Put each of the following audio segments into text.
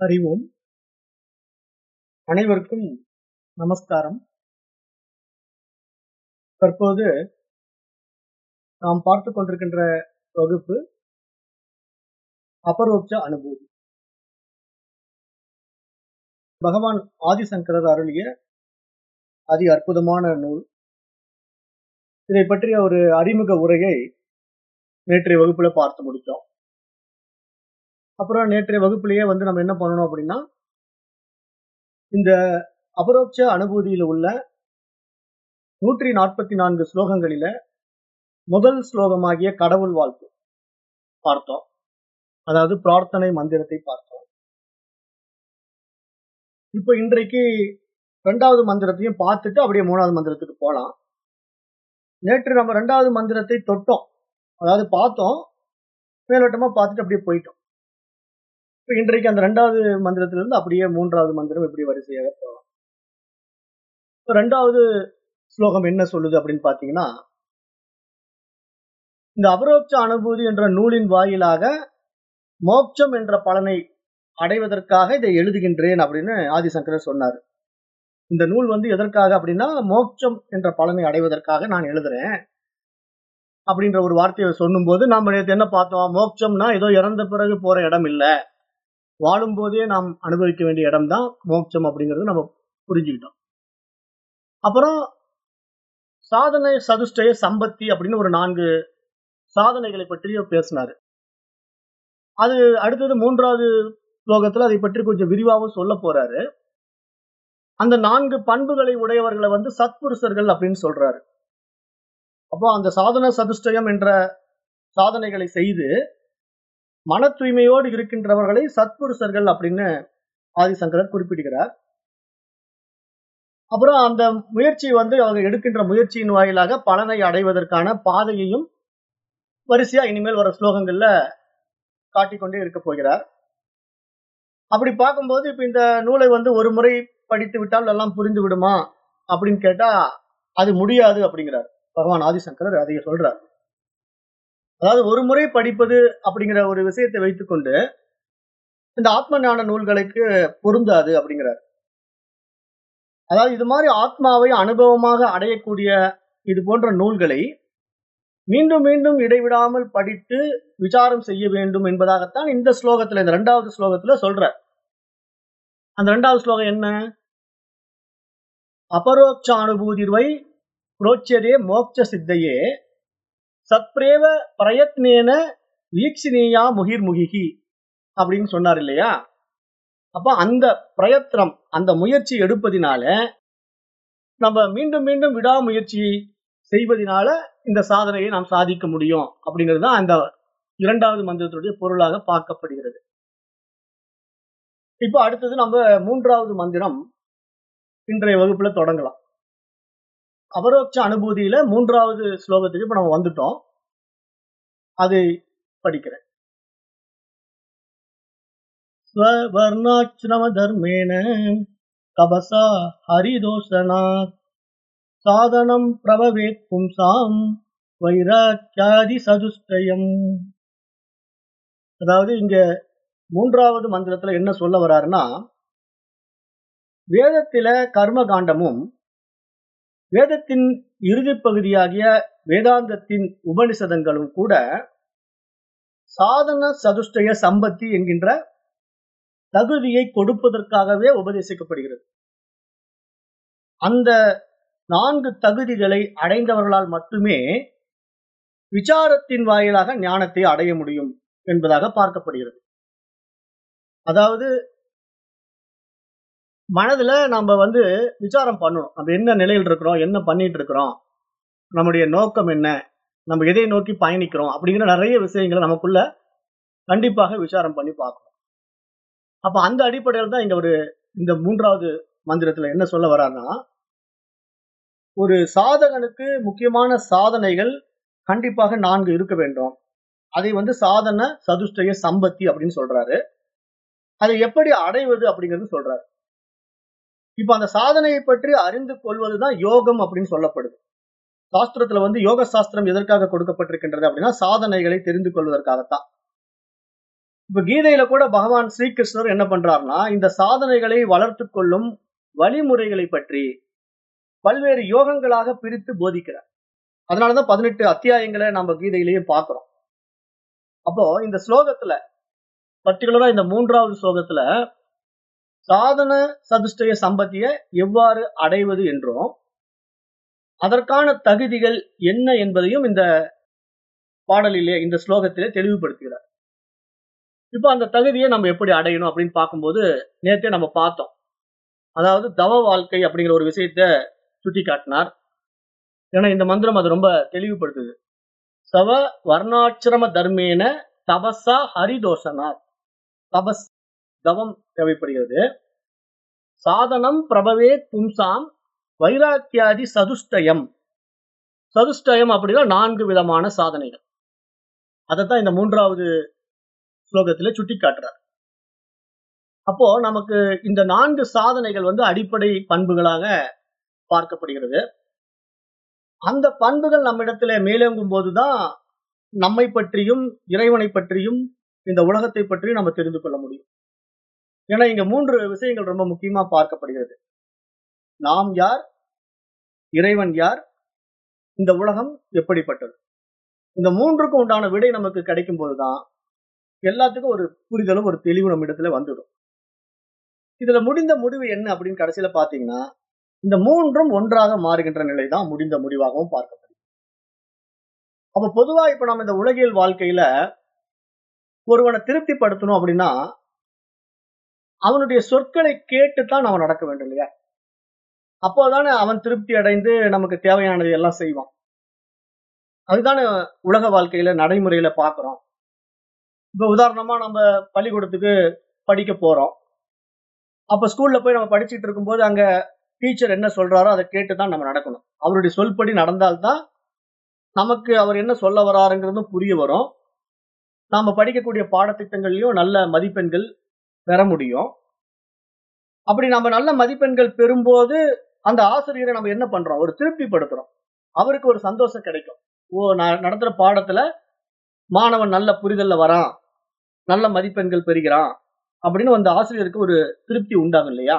அறிவோம் அனைவருக்கும் நமஸ்காரம் தற்போது நாம் பார்த்துக் கொண்டிருக்கின்ற வகுப்பு அபரோக்ஷ அனுபூதி பகவான் ஆதிசங்கரர் அருளிய அதி அற்புதமான நூல் இதை பற்றிய ஒரு அறிமுக உரையை நேற்றைய வகுப்புல பார்த்து முடித்தோம் அப்புறம் நேற்றைய வகுப்புலயே வந்து நம்ம என்ன பண்ணணும் அப்படின்னா இந்த அபரோக்ஷ அனுபூதியில உள்ள நூற்றி நாற்பத்தி நான்கு ஸ்லோகங்களில முதல் ஸ்லோகமாகிய கடவுள் வாழ்த்து பார்த்தோம் அதாவது பிரார்த்தனை மந்திரத்தை பார்த்தோம் இப்ப இன்றைக்கு ரெண்டாவது மந்திரத்தையும் பார்த்துட்டு அப்படியே மூணாவது மந்திரத்துக்கு போலாம் நேற்று நம்ம ரெண்டாவது மந்திரத்தை தொட்டோம் அதாவது பார்த்தோம் மேலோட்டமா பார்த்துட்டு அப்படியே போயிட்டோம் இப்ப இன்றைக்கு அந்த ரெண்டாவது மந்திரத்திலிருந்து அப்படியே மூன்றாவது மந்திரம் எப்படி வரிசையாக போகலாம் இப்ப ரெண்டாவது ஸ்லோகம் என்ன சொல்லுது அப்படின்னு பாத்தீங்கன்னா இந்த அபரோட்ச அனுபூதி என்ற நூலின் வாயிலாக மோட்சம் என்ற பலனை அடைவதற்காக இதை எழுதுகின்றேன் அப்படின்னு ஆதிசங்கரர் சொன்னார் இந்த நூல் வந்து எதற்காக அப்படின்னா மோட்சம் என்ற பலனை அடைவதற்காக நான் எழுதுறேன் அப்படின்ற ஒரு வார்த்தையை சொல்லும் போது நாம நேற்று என்ன பார்த்தோம் மோட்சம்னா ஏதோ இறந்த பிறகு போற இடம் இல்ல வாழும் போதே நாம் அனுபவிக்க வேண்டிய இடம் தான் மோட்சம் அப்படிங்கிறது நம்ம புரிஞ்சுக்கிட்டோம் அப்புறம் சாதனை சதுஷ்டய சம்பத்தி அப்படின்னு ஒரு நான்கு சாதனைகளை பற்றி பேசினாரு அது அடுத்தது மூன்றாவது ஸ்லோகத்துல அதை பற்றி கொஞ்சம் விரிவாகவும் சொல்ல போறாரு அந்த நான்கு பண்புகளை உடையவர்களை வந்து சத்புருஷர்கள் அப்படின்னு சொல்றாரு அப்போ அந்த சாதன சதுஷ்டயம் என்ற சாதனைகளை செய்து மன தூய்மையோடு இருக்கின்றவர்களை சத்புருஷர்கள் அப்படின்னு ஆதிசங்கரர் குறிப்பிடுகிறார் அப்புறம் அந்த முயற்சி வந்து அவங்க எடுக்கின்ற முயற்சியின் வாயிலாக பலனை அடைவதற்கான பாதையையும் வரிசையா இனிமேல் வர ஸ்லோகங்கள்ல காட்டிக்கொண்டே இருக்க போகிறார் அப்படி பார்க்கும்போது இப்ப இந்த நூலை வந்து ஒரு முறை படித்து விட்டால் எல்லாம் புரிந்து விடுமா அப்படின்னு கேட்டா அது முடியாது அப்படிங்கிறார் பகவான் ஆதிசங்கரர் அதை சொல்றார் அதாவது ஒரு முறை படிப்பது அப்படிங்கிற ஒரு விஷயத்தை வைத்துக்கொண்டு இந்த ஆத்ம ஞான நூல்களுக்கு பொருந்தாது அப்படிங்கிறார் அதாவது இது மாதிரி ஆத்மாவை அனுபவமாக அடையக்கூடிய இது போன்ற நூல்களை மீண்டும் மீண்டும் இடைவிடாமல் படித்து விசாரம் செய்ய வேண்டும் என்பதாகத்தான் இந்த ஸ்லோகத்துல இந்த ரெண்டாவது ஸ்லோகத்துல சொல்ற அந்த ரெண்டாவது ஸ்லோகம் என்ன அபரோக்ஷ அனுபூதிர்வை புரோச்சதே மோட்ச சித்தையே சத்ரேவ பிரயத்னேன வீக்ஷினேயா முகிர் முகிகி அப்படின்னு சொன்னார் இல்லையா அப்ப அந்த பிரயத்னம் அந்த முயற்சி எடுப்பதினால நம்ம மீண்டும் மீண்டும் விடாமுயற்சி செய்வதனால இந்த சாதனையை நாம் சாதிக்க முடியும் அப்படிங்கிறது தான் அந்த இரண்டாவது மந்திரத்துடைய பொருளாக பார்க்கப்படுகிறது இப்போ அடுத்தது நம்ம மூன்றாவது மந்திரம் இன்றைய வகுப்புல தொடங்கலாம் அபரோட்ச அனுபூதியில மூன்றாவது ஸ்லோகத்துக்கு இப்ப நம்ம வந்துட்டோம் அதை படிக்கிறேன் ஸ்வர்ணாச்சிரம தர்மேன கபசா ஹரிதோஷனாத் சாதனம் பிரபவேத் பும்சாம் வைராக்கியாதி சதுஷ்டயம் அதாவது இங்க மூன்றாவது மந்திரத்துல என்ன சொல்ல வர்றாருன்னா வேதத்தில கர்ம காண்டமும் வேதத்தின் இறுதி பகுதியாகிய வேதாந்தத்தின் உபனிஷதங்களும் கூட சாதன சதுஷ்டய சம்பத்தி என்கின்ற தகுதியை கொடுப்பதற்காகவே உபதேசிக்கப்படுகிறது அந்த நான்கு தகுதிகளை அடைந்தவர்களால் மட்டுமே விசாரத்தின் வாயிலாக ஞானத்தை அடைய முடியும் என்பதாக பார்க்கப்படுகிறது அதாவது மனதுல நம்ம வந்து விசாரம் பண்ணணும் நம்ம என்ன நிலையில் இருக்கிறோம் என்ன பண்ணிட்டு இருக்கிறோம் நம்முடைய நோக்கம் என்ன நம்ம எதை நோக்கி பயணிக்கிறோம் அப்படிங்கிற நிறைய விஷயங்களை நமக்குள்ள கண்டிப்பாக விசாரம் பண்ணி பார்க்கணும் அப்ப அந்த அடிப்படையில் தான் இங்க ஒரு இந்த மூன்றாவது மந்திரத்துல என்ன சொல்ல வர்றாருன்னா ஒரு சாதகனுக்கு முக்கியமான சாதனைகள் கண்டிப்பாக நான்கு இருக்க வேண்டும் அதை வந்து சாதன சதுஷ்டய சம்பத்தி அப்படின்னு சொல்றாரு அதை எப்படி அடைவது அப்படிங்கிறது சொல்றாரு இப்ப அந்த சாதனையை பற்றி அறிந்து கொள்வதுதான் யோகம் அப்படின்னு சொல்லப்படுது சாஸ்திரத்துல வந்து யோக சாஸ்திரம் எதற்காக கொடுக்கப்பட்டிருக்கின்றது அப்படின்னா சாதனைகளை தெரிந்து கொள்வதற்காகத்தான் இப்ப கீதையில கூட பகவான் ஸ்ரீகிருஷ்ணர் என்ன பண்றாருன்னா இந்த சாதனைகளை வளர்த்து கொள்ளும் வழிமுறைகளை பற்றி பல்வேறு யோகங்களாக பிரித்து போதிக்கிறார் அதனாலதான் பதினெட்டு அத்தியாயங்களை நம்ம கீதையிலேயே பார்க்கிறோம் அப்போ இந்த ஸ்லோகத்துல பர்டிகுலரா இந்த மூன்றாவது ஸ்லோகத்துல சாதன சதுஷ்டய சம்பத்திய எவ்வாறு அடைவது என்றும் அதற்கான தகுதிகள் என்ன என்பதையும் இந்த பாடலிலே இந்த ஸ்லோகத்திலே தெளிவுபடுத்துகிறார் இப்போ அந்த தகுதியை நம்ம எப்படி அடையணும் அப்படின்னு பார்க்கும்போது நேற்றே நம்ம பார்த்தோம் அதாவது தவ வாழ்க்கை அப்படிங்கிற ஒரு விஷயத்த சுட்டி காட்டினார் ஏன்னா இந்த மந்திரம் அது ரொம்ப தெளிவுபடுத்துது சவ வர்ணாச்சிரம தர்மேன தபஸா ஹரிதோஷனார் தபஸ் தவம் தேவைப்படுகிறது சாதனம் பிரபவே பும்சாம் வைராக்கியாதி சதுஷ்டயம் சதுஷ்டயம் அப்படின்னா நான்கு விதமான சாதனைகள் அதைத்தான் இந்த மூன்றாவது ஸ்லோகத்துல சுட்டி காட்டுறார் அப்போ நமக்கு இந்த நான்கு சாதனைகள் வந்து அடிப்படை பண்புகளாக பார்க்கப்படுகிறது அந்த பண்புகள் நம்மிடத்துல மேலோங்கும் போதுதான் நம்மை பற்றியும் இறைவனை பற்றியும் இந்த உலகத்தை பற்றியும் நம்ம தெரிந்து கொள்ள முடியும் ஏன்னா இங்க மூன்று விஷயங்கள் ரொம்ப முக்கியமா பார்க்கப்படுகிறது நாம் யார் இறைவன் யார் இந்த உலகம் எப்படிப்பட்டது இந்த மூன்றுக்கும் உண்டான விடை நமக்கு கிடைக்கும் போதுதான் எல்லாத்துக்கும் ஒரு புரிதலும் ஒரு தெளிவு நம்ம இடத்துல வந்துடும் இதுல முடிந்த முடிவு என்ன அப்படின்னு கடைசியில பாத்தீங்கன்னா இந்த மூன்றும் ஒன்றாக மாறுகின்ற நிலை தான் முடிந்த முடிவாகவும் பார்க்கப்படுது அப்ப பொதுவா இப்ப நம்ம இந்த உலகியல் வாழ்க்கையில ஒருவனை திருப்திப்படுத்தணும் அப்படின்னா அவனுடைய சொற்களை கேட்டுத்தான் அவன் நடக்க வேண்டும் இல்லையா அப்போதானே அவன் திருப்தி அடைந்து நமக்கு தேவையானதை எல்லாம் செய்வான் அதுதானே உலக வாழ்க்கையில நடைமுறையில பாக்குறோம் இப்ப உதாரணமா நம்ம பள்ளிக்கூடத்துக்கு படிக்க போறோம் அப்ப ஸ்கூல்ல போய் நம்ம படிச்சுட்டு இருக்கும்போது அங்க டீச்சர் என்ன சொல்றாரோ அதை கேட்டு தான் நம்ம நடக்கணும் அவருடைய சொல்படி நடந்தால்தான் நமக்கு அவர் என்ன சொல்ல வராருங்கிறதும் புரிய வரும் நாம படிக்கக்கூடிய பாடத்திட்டங்கள்லயும் நல்ல மதிப்பெண்கள் பெற முடியும் அப்படி நம்ம நல்ல மதிப்பெண்கள் பெறும்போது அந்த ஆசிரியரை நம்ம என்ன பண்றோம் ஒரு திருப்திப்படுத்துறோம் அவருக்கு ஒரு சந்தோஷம் கிடைக்கும் ஓ நான் நடத்துற பாடத்துல மாணவன் நல்ல புரிதல்ல வரான் நல்ல மதிப்பெண்கள் பெறுகிறான் அப்படின்னு அந்த ஆசிரியருக்கு ஒரு திருப்தி உண்டாகும் இல்லையா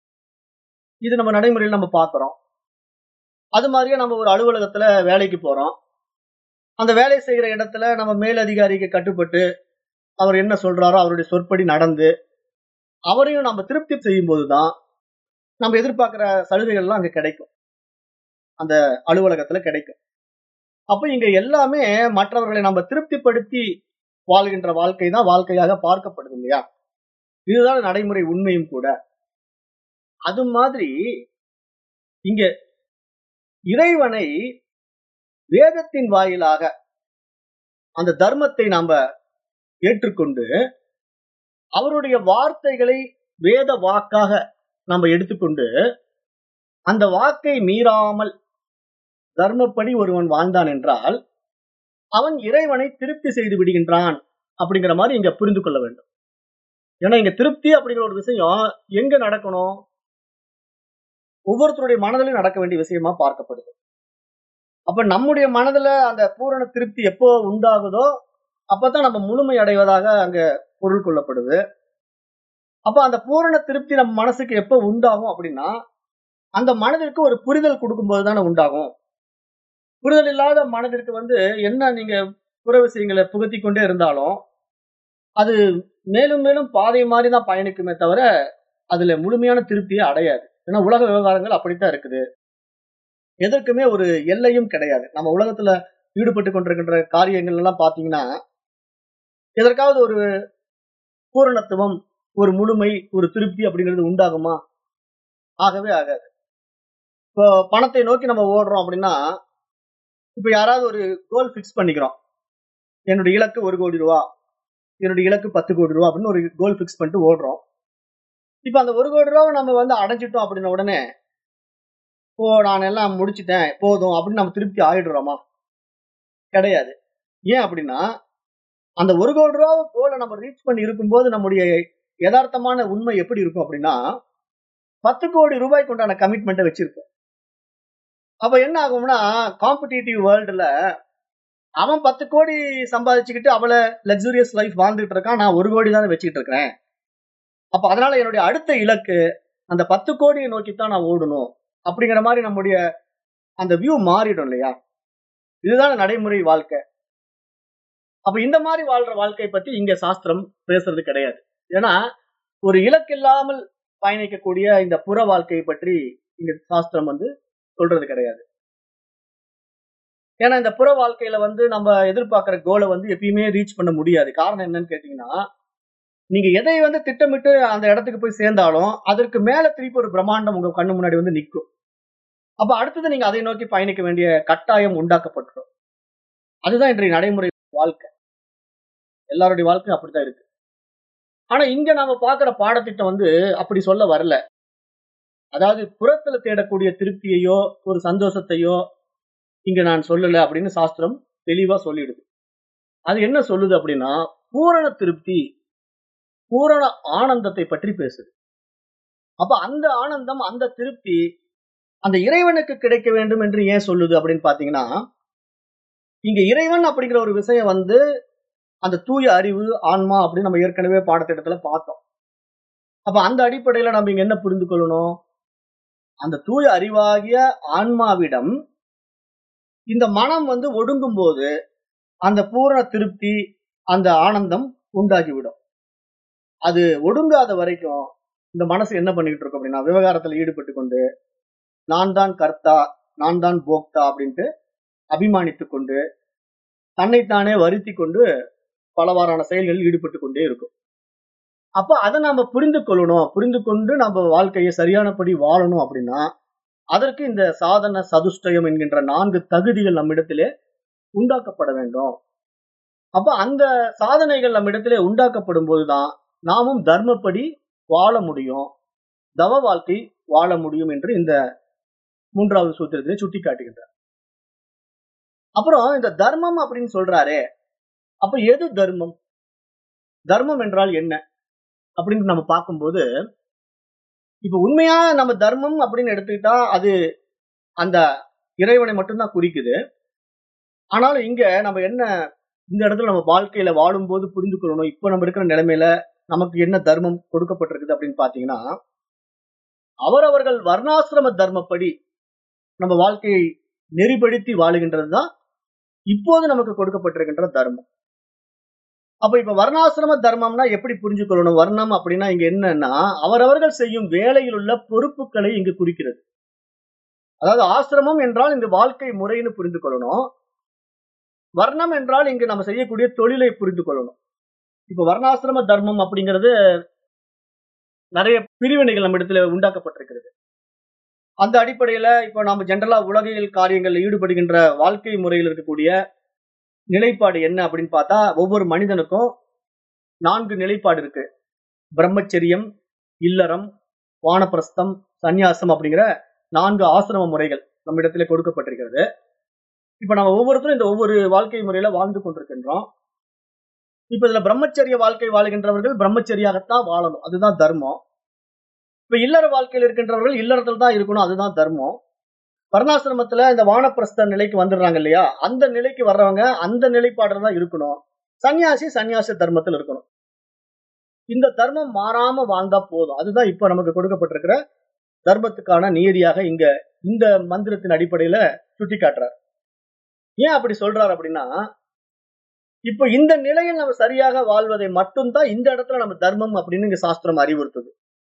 இது நம்ம நடைமுறையில் நம்ம பார்க்கிறோம் அது மாதிரியே நம்ம ஒரு அலுவலகத்துல வேலைக்கு போறோம் அந்த வேலை செய்கிற இடத்துல நம்ம மேலதிகாரிக்கு கட்டுப்பட்டு அவர் என்ன சொல்றாரோ அவருடைய சொற்படி நடந்து அவரையும் நம்ம திருப்தி செய்யும் போதுதான் நம்ம எதிர்பார்க்கிற சலுகைகள்லாம் அங்க கிடைக்கும் அந்த அலுவலகத்துல கிடைக்கும் அப்ப இங்க எல்லாமே மற்றவர்களை நம்ம திருப்திப்படுத்தி வாழ்கின்ற வாழ்க்கை தான் வாழ்க்கையாக பார்க்கப்படுது இல்லையா இதுதான் நடைமுறை உண்மையும் கூட அது மாதிரி இங்க இறைவனை வேதத்தின் வாயிலாக அந்த தர்மத்தை நாம ஏற்றுக்கொண்டு அவருடைய வார்த்தைகளை வேத வாக்காக நம்ம எடுத்துக்கொண்டு அந்த வாக்கை மீறாமல் தர்மப்படி ஒருவன் வாழ்ந்தான் என்றால் அவன் இறைவனை திருப்தி செய்து விடுகின்றான் அப்படிங்கிற மாதிரி இங்க புரிந்து கொள்ள வேண்டும் ஏன்னா இங்க திருப்தி அப்படிங்கிற ஒரு விஷயம் எங்க நடக்கணும் ஒவ்வொருத்தருடைய மனதிலும் நடக்க வேண்டிய விஷயமா பார்க்கப்படுது அப்ப நம்முடைய மனதுல அந்த பூரண திருப்தி எப்போ உண்டாகுதோ அப்பதான் நம்ம முழுமை அடைவதாக அங்க பொருள் கொள்ளப்படுது அப்ப அந்த பூரண திருப்தி நம்ம மனசுக்கு எப்போ உண்டாகும் அப்படின்னா அந்த மனதிற்கு ஒரு புரிதல் கொடுக்கும்போது தானே உண்டாகும் புரிதல் இல்லாத மனதிற்கு வந்து என்ன நீங்க புற விஷயங்களை புகத்தி கொண்டே இருந்தாலும் அது மேலும் மேலும் பாதை மாதிரி தான் பயணிக்குமே தவிர அதுல முழுமையான திருப்தியை அடையாது ஏன்னா உலக விவகாரங்கள் அப்படித்தான் இருக்குது எதற்குமே ஒரு எல்லையும் கிடையாது நம்ம உலகத்துல ஈடுபட்டு கொண்டிருக்கின்ற காரியங்கள் எல்லாம் பாத்தீங்கன்னா எதற்காவது ஒரு பூரணத்துவம் ஒரு முழுமை ஒரு திருப்தி அப்படிங்கிறது உண்டாகுமா ஆகவே ஆகாது இப்போ பணத்தை நோக்கி நம்ம ஓடுறோம் அப்படின்னா இப்போ யாராவது ஒரு கோல் ஃபிக்ஸ் பண்ணிக்கிறோம் என்னுடைய இலக்கு ஒரு கோடி ரூபா என்னுடைய இலக்கு பத்து கோடி ரூபா அப்படின்னு ஒரு கோல் ஃபிக்ஸ் பண்ணிட்டு ஓடுறோம் இப்போ அந்த ஒரு கோடி ரூபாவை நம்ம வந்து அடைஞ்சிட்டோம் அப்படின்ன உடனே ஓ நான் எல்லாம் முடிச்சிட்டேன் போதும் அப்படின்னு நம்ம திருப்தி ஆயிடுறோமா கிடையாது ஏன் அப்படின்னா அந்த ஒரு கோடி ரூபாவை கோலை நம்ம ரீச் பண்ணி இருக்கும்போது நம்முடைய யதார்த்தமான உண்மை எப்படி இருக்கும் அப்படின்னா பத்து கோடி ரூபாய்க்கு உண்டான கமிட்மெண்ட்டை வச்சிருக்கோம் அப்ப என்ன ஆகும்னா காம்படிட்டிவ் வேர்ல்டுல அவன் பத்து கோடி சம்பாதிச்சுக்கிட்டு அவளை லக்ஸூரியஸ் லைஃப் வாழ்ந்துட்டு இருக்கான் நான் ஒரு கோடி தானே வச்சுக்கிட்டு இருக்கிறேன் அப்ப அதனால என்னுடைய அடுத்த இலக்கு அந்த பத்து கோடியை நோக்கித்தான் நான் ஓடணும் அப்படிங்கிற மாதிரி நம்முடைய அந்த வியூ மாறிடும் இல்லையா இதுதான் நடைமுறை வாழ்க்கை அப்ப இந்த மாதிரி வாழ்ற வாழ்க்கை பத்தி இங்க சாஸ்திரம் பேசுறது கிடையாது ஏன்னா ஒரு இலக்கு இல்லாமல் பயணிக்கக்கூடிய இந்த புற வாழ்க்கையை பற்றி இங்க சாஸ்திரம் வந்து சொல்றது கிடையாது ஏன்னா இந்த புற வாழ்க்கையில வந்து நம்ம எதிர்பார்க்கிற கோலை வந்து எப்பயுமே ரீச் பண்ண முடியாது காரணம் என்னன்னு கேட்டீங்கன்னா நீங்க எதை வந்து திட்டமிட்டு அந்த இடத்துக்கு போய் சேர்ந்தாலும் அதற்கு மேல திருப்பி ஒரு பிரம்மாண்டம் உங்க கண்ணு முன்னாடி வந்து நிற்கும் அப்ப அடுத்தது நீங்க அதை நோக்கி பயணிக்க வேண்டிய கட்டாயம் உண்டாக்கப்பட்டுரும் அதுதான் இன்றைய நடைமுறை வாழ்க்கை எல்லாருடைய வாழ்க்கையும் அப்படித்தான் இருக்கு ஆனா இங்க நாம பாக்குற பாடத்திட்டம் வந்து அப்படி சொல்ல வரல அதாவது புறத்துல தேடக்கூடிய திருப்தியையோ ஒரு சந்தோஷத்தையோ இங்க நான் சொல்லல அப்படின்னு சாஸ்திரம் தெளிவா சொல்லிடுது அது என்ன சொல்லுது அப்படின்னா பூரண திருப்தி பூரண ஆனந்தத்தை பற்றி பேசுது அப்ப அந்த ஆனந்தம் அந்த திருப்தி அந்த இறைவனுக்கு கிடைக்க வேண்டும் என்று ஏன் சொல்லுது அப்படின்னு பாத்தீங்கன்னா இங்க இறைவன் அப்படிங்கிற ஒரு விஷயம் வந்து அந்த தூய அறிவு ஆன்மா அப்படின்னு நம்ம ஏற்கனவே பாடத்திட்டத்துல பார்த்தோம் அப்ப அந்த அடிப்படையில நம்ம இங்க என்ன புரிந்து கொள்ளணும் அந்த தூய அறிவாகிய ஆன்மாவிடம் இந்த மனம் வந்து ஒடுங்கும் போது அந்த பூரண திருப்தி அந்த ஆனந்தம் உண்டாகிவிடும் அது ஒடுங்காத வரைக்கும் இந்த மனசு என்ன பண்ணிக்கிட்டு இருக்கும் அப்படின்னா விவகாரத்துல ஈடுபட்டு கொண்டு நான் தான் கர்த்தா நான் தான் போக்தா அப்படின்ட்டு அபிமானித்துக் கொண்டு தன்னைத்தானே வருத்தி கொண்டு பலவாறான செயல்களில் ஈடுபட்டு கொண்டே இருக்கும் அப்ப அதை நாம புரிந்து கொள்ளணும் புரிந்து கொண்டு நம்ம வாழ்க்கையை சரியானபடி வாழணும் அப்படின்னா அதற்கு இந்த சாதன சதுஷ்டயம் என்கின்ற நான்கு தகுதிகள் நம்மிடத்திலே உண்டாக்கப்பட வேண்டும் அப்ப அந்த சாதனைகள் நம்மிடத்திலே உண்டாக்கப்படும் போதுதான் நாமும் தர்மப்படி வாழ முடியும் தவ வாழ்க்கை வாழ முடியும் என்று இந்த மூன்றாவது சூத்திரத்திலே சுட்டி காட்டுகின்றார் அப்புறம் இந்த தர்மம் அப்படின்னு சொல்றாரே அப்ப எது தர்மம் தர்மம் என்றால் என்ன அப்படின்னு நம்ம பார்க்கும்போது இப்ப உண்மையா நம்ம தர்மம் அப்படின்னு எடுத்துக்கிட்டா அது அந்த இறைவனை மட்டும்தான் குறிக்குது ஆனாலும் இங்க நம்ம என்ன இந்த இடத்துல நம்ம வாழ்க்கையில வாழும்போது புரிந்து கொள்ளணும் இப்ப நம்ம இருக்கிற நிலைமையில நமக்கு என்ன தர்மம் கொடுக்கப்பட்டிருக்குது அப்படின்னு பாத்தீங்கன்னா அவரவர்கள் வர்ணாசிரம தர்மப்படி நம்ம வாழ்க்கையை நெறிப்படுத்தி வாழுகின்றது தான் இப்போது நமக்கு கொடுக்கப்பட்டிருக்கின்ற தர்மம் அப்ப இப்ப வர்ணாசிரம தர்மம்னா எப்படி புரிஞ்சுக்கொள்ளணும் வர்ணம் அப்படின்னா இங்க என்னன்னா அவரவர்கள் செய்யும் வேலையில் உள்ள பொறுப்புகளை இங்கு குறிக்கிறது அதாவது ஆசிரமம் என்றால் இந்த வாழ்க்கை முறைன்னு புரிந்து கொள்ளணும் வர்ணம் என்றால் இங்கு நம்ம செய்யக்கூடிய தொழிலை புரிந்து கொள்ளணும் இப்ப வர்ணாசிரம தர்மம் அப்படிங்கிறது நிறைய பிரிவினைகள் நம்ம இடத்துல உண்டாக்கப்பட்டிருக்கிறது அந்த அடிப்படையில இப்போ நம்ம ஜென்ரலா உலகியல் காரியங்களில் ஈடுபடுகின்ற வாழ்க்கை முறையில் இருக்கக்கூடிய நிலைப்பாடு என்ன அப்படின்னு பார்த்தா ஒவ்வொரு மனிதனுக்கும் நான்கு நிலைப்பாடு இருக்கு பிரம்மச்சரியம் இல்லறம் வானப்பிரஸ்தம் சந்நியாசம் அப்படிங்கிற நான்கு ஆசிரம முறைகள் நம்ம இடத்துல கொடுக்கப்பட்டிருக்கிறது இப்ப நம்ம ஒவ்வொருத்தரும் இந்த ஒவ்வொரு வாழ்க்கை முறையில வாழ்ந்து கொண்டிருக்கின்றோம் இப்ப இதுல பிரம்மச்சரிய வாழ்க்கை வாழ்கின்றவர்கள் பிரம்மச்சரியாகத்தான் வாழணும் அதுதான் தர்மம் இப்ப இல்லற வாழ்க்கையில் இருக்கின்றவர்கள் இல்லறத்தில் தான் இருக்கணும் அதுதான் தர்மம் வர்ணாசிரமத்துல இந்த வானப்பிரஸ்த நிலைக்கு வந்துடுறாங்க இல்லையா அந்த நிலைக்கு வர்றவங்க அந்த நிலைப்பாடுல தான் இருக்கணும் சன்னியாசி சன்னியாச தர்மத்தில் இருக்கணும் இந்த தர்மம் மாறாம வாழ்ந்தா போதும் அதுதான் இப்ப நமக்கு கொடுக்கப்பட்டிருக்கிற தர்மத்துக்கான நியதியாக இங்க இந்த மந்திரத்தின் அடிப்படையில சுட்டி காட்டுறார் ஏன் அப்படி சொல்றாரு அப்படின்னா இப்ப இந்த நிலையில் நம்ம சரியாக வாழ்வதை மட்டும்தான் இந்த இடத்துல நம்ம தர்மம் அப்படின்னு இங்க சாஸ்திரம் அறிவுறுத்துது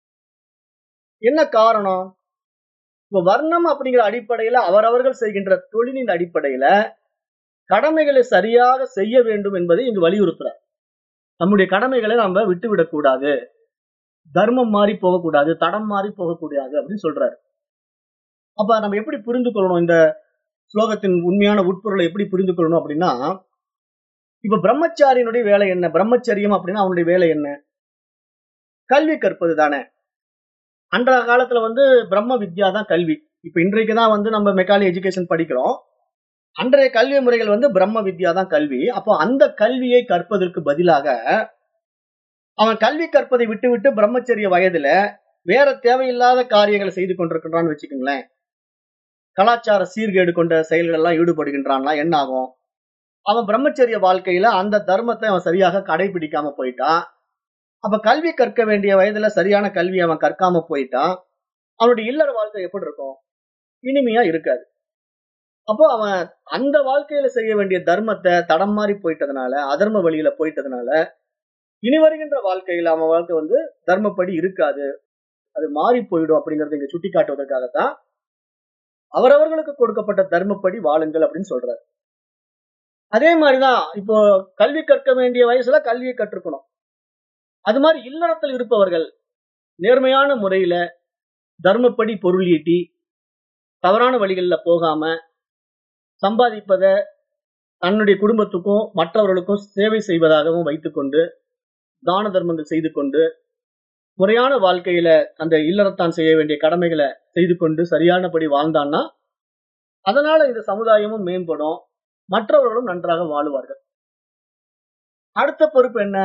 என்ன காரணம் இப்ப வர்ணம் அப்படிங்கிற அடிப்படையில அவரவர்கள் செய்கின்ற தொழிலின் அடிப்படையில கடமைகளை சரியாக செய்ய வேண்டும் என்பதை இங்கு வலியுறுத்துறார் நம்முடைய கடமைகளை நம்ம விட்டுவிடக் கூடாது தர்மம் மாறி போகக்கூடாது தடம் மாறி போகக்கூடாது அப்படின்னு சொல்றாரு அப்ப நம்ம எப்படி புரிந்து கொள்ளணும் இந்த ஸ்லோகத்தின் உண்மையான உட்பொருளை எப்படி புரிந்து கொள்ளணும் அப்படின்னா இப்ப பிரம்மச்சாரியினுடைய வேலை என்ன பிரம்மச்சரியம் அப்படின்னா அவனுடைய வேலை என்ன கல்வி கற்பது தானே அன்றைய காலத்துல வந்து பிரம்ம வித்யா தான் கல்வி இப்ப இன்றைக்கு தான் வந்து நம்ம மெக்காலி எஜுகேஷன் படிக்கிறோம் அன்றைய கல்வி முறைகள் வந்து பிரம்ம வித்யா தான் கல்வி அப்போ அந்த கல்வியை கற்பதற்கு பதிலாக அவன் கல்வி கற்பதை விட்டு விட்டு பிரம்மச்சரிய வயதுல வேற தேவையில்லாத காரியங்களை செய்து கொண்டிருக்கின்றான்னு வச்சுக்கோங்களேன் கலாச்சார சீர்கேடு கொண்ட செயல்கள் எல்லாம் ஈடுபடுகின்றான்னா என்ன ஆகும் அவன் பிரம்மச்சரிய வாழ்க்கையில அந்த தர்மத்தை அவன் சரியாக கடைபிடிக்காம போயிட்டான் அப்ப கல்வி கற்க வேண்டிய வயதுல சரியான கல்வி அவன் கற்காம போயிட்டான் அவனுடைய இல்லற வாழ்க்கை எப்படி இருக்கும் இனிமையா இருக்காது அப்போ அவன் அந்த வாழ்க்கையில செய்ய வேண்டிய தர்மத்தை தடம் மாறி போயிட்டதுனால அதர்ம வழியில போயிட்டதுனால இனி வருகின்ற வாழ்க்கையில அவன் வாழ்க்கை வந்து தர்மப்படி இருக்காது அது மாறி போயிடும் அப்படிங்கறத இங்க சுட்டி காட்டுவதற்காகத்தான் அவரவர்களுக்கு கொடுக்கப்பட்ட தர்மப்படி வாழுங்கள் அப்படின்னு சொல்றாரு அதே மாதிரிதான் இப்போ கல்வி கற்க வேண்டிய வயசுல கல்வியை கற்றுக்கணும் அது மாதிரி இல்லறத்தில் இருப்பவர்கள் நேர்மையான முறையில தர்மப்படி பொருள் ஈட்டி தவறான வழிகளில் போகாம சம்பாதிப்பத தன்னுடைய குடும்பத்துக்கும் மற்றவர்களுக்கும் சேவை செய்வதாகவும் வைத்துக்கொண்டு தான தர்மங்கள் செய்து கொண்டு முறையான வாழ்க்கையில அந்த இல்லறத்தான் செய்ய வேண்டிய கடமைகளை செய்து கொண்டு சரியானபடி வாழ்ந்தான்னா அதனால இந்த சமுதாயமும் மேம்படும் மற்றவர்களும் நன்றாக வாழுவார்கள் அடுத்த பொறுப்பு என்ன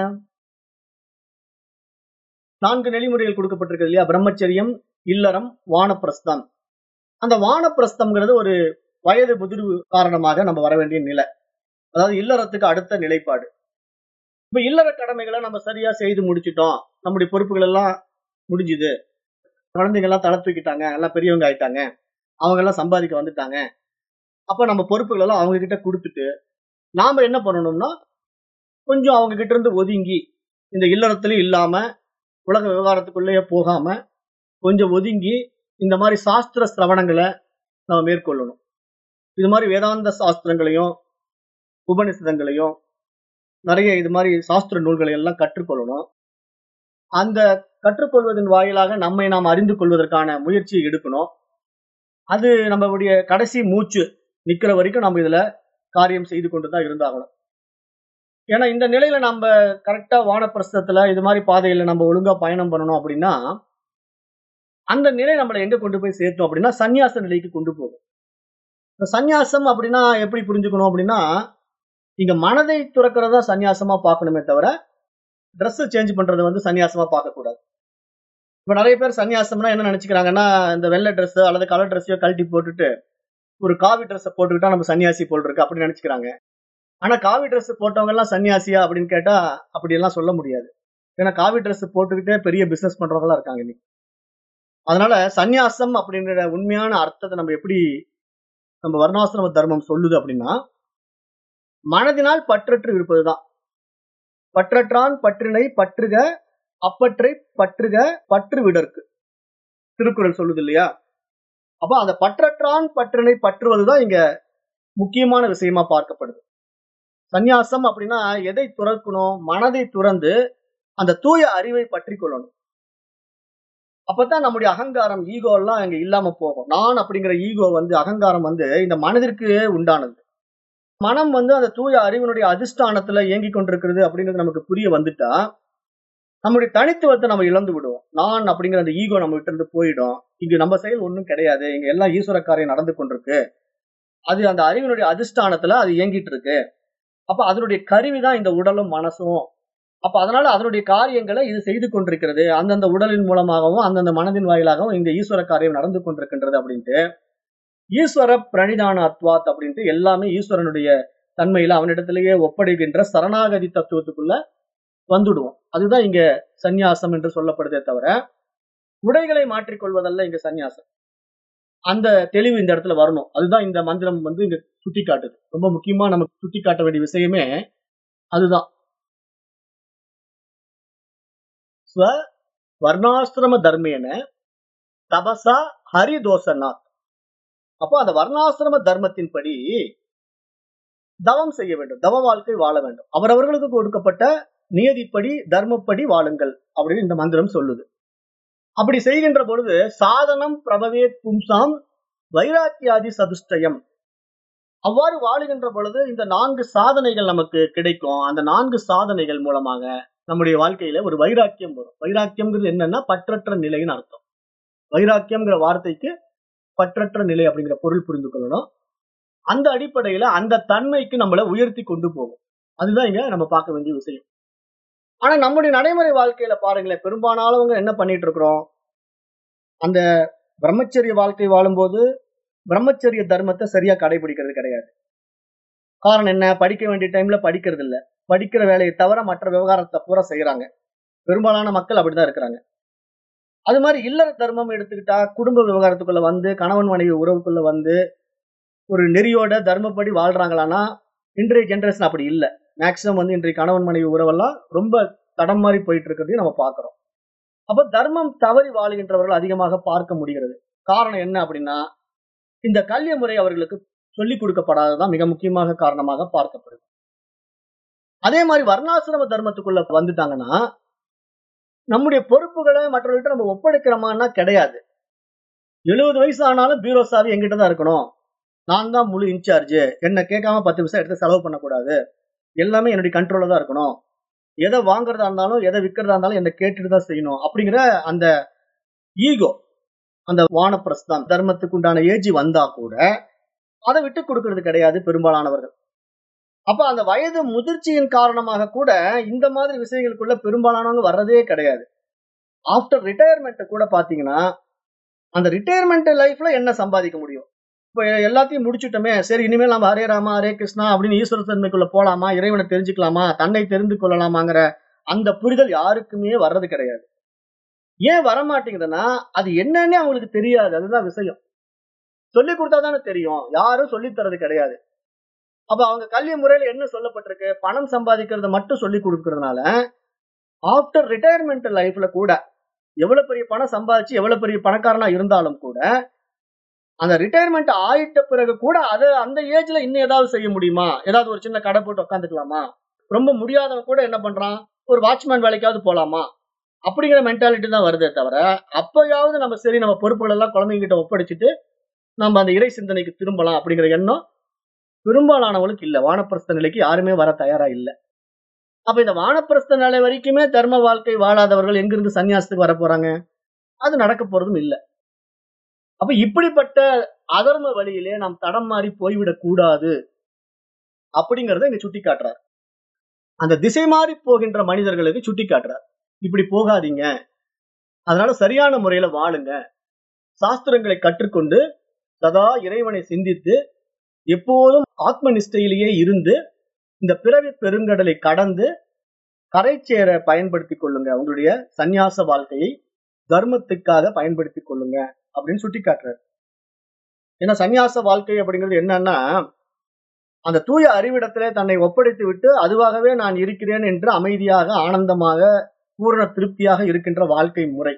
நான்கு நெறிமுறைகள் கொடுக்கப்பட்டிருக்கு இல்லையா பிரம்மச்சரியம் இல்லறம் வானப்பிரஸ்தம் அந்த வானப்பிரஸ்தம்ங்கிறது ஒரு வயது முதிர்வு காரணமாக நம்ம வர வேண்டிய நிலை அதாவது இல்லறத்துக்கு அடுத்த நிலைப்பாடு இப்ப இல்லற கடமைகளை நம்ம சரியா செய்து முடிச்சிட்டோம் நம்முடைய பொறுப்புகள் எல்லாம் முடிஞ்சுது குழந்தைங்க எல்லாம் தலை தூக்கிட்டாங்க எல்லாம் பெரியவங்க ஆயிட்டாங்க அவங்க எல்லாம் சம்பாதிக்க வந்துட்டாங்க அப்ப நம்ம பொறுப்புகள் எல்லாம் அவங்க கிட்ட கொடுத்துட்டு நாம என்ன பண்ணணும்னா கொஞ்சம் அவங்க கிட்ட இருந்து ஒதுங்கி இந்த இல்லறத்துலயும் இல்லாம உலக விவகாரத்துக்குள்ளேயே போகாம கொஞ்சம் ஒதுங்கி இந்த மாதிரி சாஸ்திர சிரவணங்களை நம்ம மேற்கொள்ளணும் இது மாதிரி வேதாந்த சாஸ்திரங்களையும் உபனிஷதங்களையும் நிறைய இது மாதிரி சாஸ்திர நூல்களை எல்லாம் கற்றுக்கொள்ளணும் அந்த கற்றுக்கொள்வதன் வாயிலாக நம்மை நாம் அறிந்து கொள்வதற்கான முயற்சியை எடுக்கணும் அது நம்மளுடைய கடைசி மூச்சு நிக்கிற வரைக்கும் நம்ம இதுல காரியம் செய்து கொண்டு தான் இருந்தாகணும் ஏன்னா இந்த நிலையில நம்ம கரெக்டா வானப்பிரஸ்தத்துல இது மாதிரி பாதையில நம்ம ஒழுங்கா பயணம் பண்ணணும் அப்படின்னா அந்த நிலை நம்மளை எங்க கொண்டு போய் சேர்த்தோம் அப்படின்னா சந்நியாச நிலைக்கு கொண்டு போகும் இந்த சந்நியாசம் அப்படின்னா எப்படி புரிஞ்சுக்கணும் அப்படின்னா இங்க மனதை துறக்கிறதா சந்நியாசமா பார்க்கணுமே தவிர Dress சேஞ்ச் பண்றது வந்து சன்னியாசமா பார்க்க கூடாது இப்ப நிறைய பேர் சன்னியாசம்னா என்ன நினைச்சுக்கிறாங்கன்னா இந்த வெள்ளை Dress அல்லது கலர் ட்ரெஸ்ஸையோ கழட்டி போட்டுட்டு ஒரு காவி ட்ரெஸ்ஸை போட்டுக்கிட்டா நம்ம சன்னியாசி போல் இருக்கு அப்படின்னு நினைச்சுக்கிறாங்க ஆனா காவி Dress போட்டவங்க எல்லாம் சன்னியாசியா அப்படின்னு கேட்டா அப்படி எல்லாம் சொல்ல முடியாது ஏன்னா காவி Dress போட்டுக்கிட்டே பெரிய பிசினஸ் பண்றவங்க எல்லாம் இருக்காங்க இன்னைக்கு அதனால சந்நியாசம் அப்படிங்கிற உண்மையான அர்த்தத்தை நம்ம எப்படி நம்ம வர்ணாசிரம தர்மம் சொல்லுது அப்படின்னா மனதினால் பற்றற்று இருப்பதுதான் பற்றற்றான் பற்றினை பற்றுக அப்பற்றை பற்றுக பற்று விடற்கு திருக்குறள் சொல்லுது இல்லையா அப்ப அந்த பற்றற்றான் பற்றினை பற்றுவதுதான் இங்க முக்கியமான விஷயமா பார்க்கப்படுது சந்நியாசம் அப்படின்னா எதை துறக்கணும் மனதை துறந்து அந்த தூய அறிவை பற்றி கொள்ளணும் அப்பதான் நம்முடைய அகங்காரம் ஈகோ எல்லாம் இங்க இல்லாம போகும் நான் அப்படிங்கிற ஈகோ வந்து அகங்காரம் வந்து இந்த மனதிற்கு உண்டானது மனம் வந்து அந்த தூய அறிவினுடைய அதிஷ்டானத்துல இயங்கி கொண்டிருக்கிறது அப்படிங்கிறது நமக்கு புரிய வந்துட்டா நம்முடைய தனித்துவத்தை நம்ம இழந்து விடுவோம் நான் அப்படிங்கிற அந்த ஈகோ நம்ம கிட்ட இருந்து போயிடும் இங்க நம்ம செயல் ஒண்ணும் கிடையாது இங்க எல்லாம் ஈஸ்வர காரியம் நடந்து கொண்டிருக்கு அது அந்த அறிவினுடைய அதிஷ்டானத்துல அது இயங்கிட்டு இருக்கு அப்ப அதனுடைய கருவிதான் இந்த உடலும் மனசும் அப்ப அதனால அதனுடைய காரியங்களை இது செய்து கொண்டிருக்கிறது அந்தந்த உடலின் மூலமாகவும் அந்தந்த மனதின் வாயிலாகவும் இந்த ஈஸ்வர காரியம் நடந்து கொண்டிருக்கின்றது அப்படின்ட்டு ஈஸ்வர பிரணிதான அத்வாத் அப்படின்ட்டு எல்லாமே ஈஸ்வரனுடைய தன்மையில அவனிடத்திலேயே ஒப்படைக்கின்ற சரணாகதி தத்துவத்துக்குள்ள வந்துடுவோம் அதுதான் இங்க சந்நியாசம் என்று சொல்லப்படுதே தவிர உடைகளை மாற்றிக்கொள்வதல்ல இங்க சந்நியாசம் அந்த தெளிவு இந்த இடத்துல வரணும் அதுதான் இந்த மந்திரம் வந்து இங்க சுட்டி காட்டுது ரொம்ப முக்கியமா நமக்கு சுட்டி காட்ட வேண்டிய விஷயமே அதுதான் ஸ்வ வர்ணாசிரம தர்மேன தபசா ஹரிதோசநாத் அப்போ அந்த வர்ணாசிரம தர்மத்தின்படி தவம் செய்ய வேண்டும் தவ வாழ்க்கை வாழ வேண்டும் அவரவர்களுக்கு கொடுக்கப்பட்ட நியதிப்படி தர்மப்படி வாழுங்கள் அப்படின்னு இந்த மந்திரம் சொல்லுது அப்படி செய்கின்ற பொழுது சாதனம் பிரபவே பும்சாம் வைராக்கியாதி சதுஷ்டயம் அவ்வாறு வாழுகின்ற பொழுது இந்த நான்கு சாதனைகள் நமக்கு கிடைக்கும் அந்த நான்கு சாதனைகள் மூலமாக நம்முடைய வாழ்க்கையில ஒரு வைராக்கியம் வரும் வைராக்கியம்ங்கிறது என்னன்னா பற்றற்ற நிலைன்னு அர்த்தம் வைராக்கியம்ங்கிற வார்த்தைக்கு பற்றற்ற நிலை அப்படிங்கிற பொருள் புரிந்து கொள்ளணும் அந்த அடிப்படையில அந்த தன்மைக்கு நம்மளை உயர்த்தி கொண்டு போகும் அதுதான் இங்க நம்ம பார்க்க வேண்டிய விஷயம் ஆனா நம்முடைய நடைமுறை வாழ்க்கையில பாருங்களேன் பெரும்பாலானவங்க என்ன பண்ணிட்டு இருக்கிறோம் அந்த பிரம்மச்சரிய வாழ்க்கை வாழும்போது பிரம்மச்சரிய தர்மத்தை சரியா கடைபிடிக்கிறது கிடையாது காரணம் என்ன படிக்க வேண்டிய டைம்ல படிக்கிறது இல்ல படிக்கிற வேலையை தவிர மற்ற விவகாரத்தை பூரா செய்யறாங்க பெரும்பாலான மக்கள் அப்படிதான் இருக்கிறாங்க அது மாதிரி இல்லற தர்மம் எடுத்துக்கிட்டா குடும்ப விவகாரத்துக்குள்ள வந்து கணவன் மனைவி உறவுக்குள்ள வந்து ஒரு நெறியோட தர்மப்படி வாழ்றாங்களான்னா இன்றைய ஜென்ரேஷன் அப்படி இல்லை மேக்சிமம் வந்து இன்றைய கணவன் மனைவி உறவெல்லாம் ரொம்ப தடம் மாதிரி போயிட்டு இருக்கிறதையும் நம்ம பார்க்கிறோம் அப்ப தர்மம் தவறி வாழுகின்றவர்கள் அதிகமாக பார்க்க முடிகிறது காரணம் என்ன அப்படின்னா இந்த கல்வி முறை அவர்களுக்கு சொல்லிக் கொடுக்கப்படாததான் மிக முக்கியமாக காரணமாக பார்க்கப்படுது அதே மாதிரி வர்ணாசிரம தர்மத்துக்குள்ள வந்துட்டாங்கன்னா நம்முடைய பொறுப்புகளை மற்றவர்கிட்ட நம்ம ஒப்படைக்கிறோமான்னா கிடையாது எழுபது வயசு ஆனாலும் பீரோ சாவி எங்கிட்ட தான் இருக்கணும் நான் தான் முழு இன்சார்ஜ் என்ன கேட்காம பத்து பைசா எடுத்து செலவு பண்ணக்கூடாது எல்லாமே என்னுடைய கண்ட்ரோல்ல தான் இருக்கணும் எதை வாங்குறதா இருந்தாலும் எதை விற்கிறதா இருந்தாலும் என்னை கேட்டுட்டு தான் செய்யணும் அப்படிங்கிற அந்த ஈகோ அந்த வானப்பிரஸ் தான் தர்மத்துக்கு உண்டான ஏஜி வந்தா கூட அதை விட்டு கொடுக்கறது கிடையாது பெரும்பாலானவர்கள் அப்ப அந்த வயது முதிர்ச்சியின் காரணமாக கூட இந்த மாதிரி விஷயங்களுக்குள்ள பெரும்பாலானவங்க வர்றதே கிடையாது ஆஃப்டர் ரிட்டையர்மெண்ட் கூட பாத்தீங்கன்னா அந்த ரிட்டையர்மெண்ட் லைஃப்ல என்ன சம்பாதிக்க முடியும் இப்போ எல்லாத்தையும் முடிச்சுட்டோமே சரி இனிமேல் நம்ம ஹரே ராமா ஹரே கிருஷ்ணா அப்படின்னு ஈஸ்வர தன்மைக்குள்ள போலாமா இறைவனை தெரிஞ்சுக்கலாமா தன்னை தெரிந்து கொள்ளலாமாங்கிற அந்த புரிதல் யாருக்குமே வர்றது கிடையாது ஏன் வரமாட்டேங்குதுன்னா அது என்னன்னே அவங்களுக்கு தெரியாது அதுதான் விஷயம் சொல்லி கொடுத்தா தானே தெரியும் யாரும் சொல்லித் தரது கிடையாது அப்ப அவங்க கல்வி முறையில என்ன சொல்லப்பட்டிருக்கு பணம் சம்பாதிக்கிறத மட்டும் சொல்லி கொடுக்கறதுனால ஆஃப்டர் ரிட்டையர்மெண்ட் லைஃப்ல கூட எவ்வளவு பெரிய பணம் சம்பாதிச்சு எவ்வளவு பெரிய பணக்காரனா இருந்தாலும் கூட அந்த ரிட்டையர்மெண்ட் ஆயிட்ட பிறகு கூட அதை அந்த ஏஜ்ல இன்னும் ஏதாவது செய்ய முடியுமா ஏதாவது ஒரு சின்ன கடை போட்டு உட்காந்துக்கலாமா ரொம்ப முடியாதவன் கூட என்ன பண்றான் ஒரு வாட்ச்மேன் வேலைக்காவது போலாமா அப்படிங்கிற மென்டாலிட்டி தான் வருதே தவிர அப்பயாவது நம்ம சரி நம்ம பொறுப்புகள் எல்லாம் குழந்தைங்க கிட்ட ஒப்படைச்சிட்டு நம்ம அந்த இறை சிந்தனைக்கு திரும்பலாம் அப்படிங்கிற எண்ணம் பெரும்பாலானவங்களுக்கு இல்ல வானப்பிரஸ்த நிலைக்கு யாருமே வர தயாரா இல்ல அப்ப இந்த வானப்பிரஸ்த நிலை வரைக்குமே தர்ம வாழ்க்கை வாழாதவர்கள் எங்கிருந்து சன்னியாசத்துக்கு வர போறாங்க அது நடக்க போறதும் இல்ல அப்ப இப்படிப்பட்ட அதர்ம வழியிலே நாம் தடம் மாறி போய்விடக் கூடாது அப்படிங்கறத இங்க சுட்டி காட்டுறார் அந்த திசை மாறி போகின்ற மனிதர்களுக்கு சுட்டி காட்டுறார் இப்படி போகாதீங்க அதனால சரியான முறையில வாழுங்க சாஸ்திரங்களை கற்றுக்கொண்டு சதா இறைவனை சிந்தித்து எப்போதும் ஆத்ம நிஷ்டையிலேயே இருந்து இந்த பிறவி பெருங்கடலை கடந்து கரை சேர பயன்படுத்திக் கொள்ளுங்க உங்களுடைய சந்நியாச வாழ்க்கையை தர்மத்துக்காக பயன்படுத்திக் கொள்ளுங்க அப்படின்னு சுட்டி காட்டுறாரு ஏன்னா சந்நியாச வாழ்க்கை அப்படிங்கிறது என்னன்னா அந்த தூய அறிவிடத்திலே தன்னை ஒப்படைத்து விட்டு அதுவாகவே நான் இருக்கிறேன் என்று அமைதியாக ஆனந்தமாக பூரண திருப்தியாக இருக்கின்ற வாழ்க்கை முறை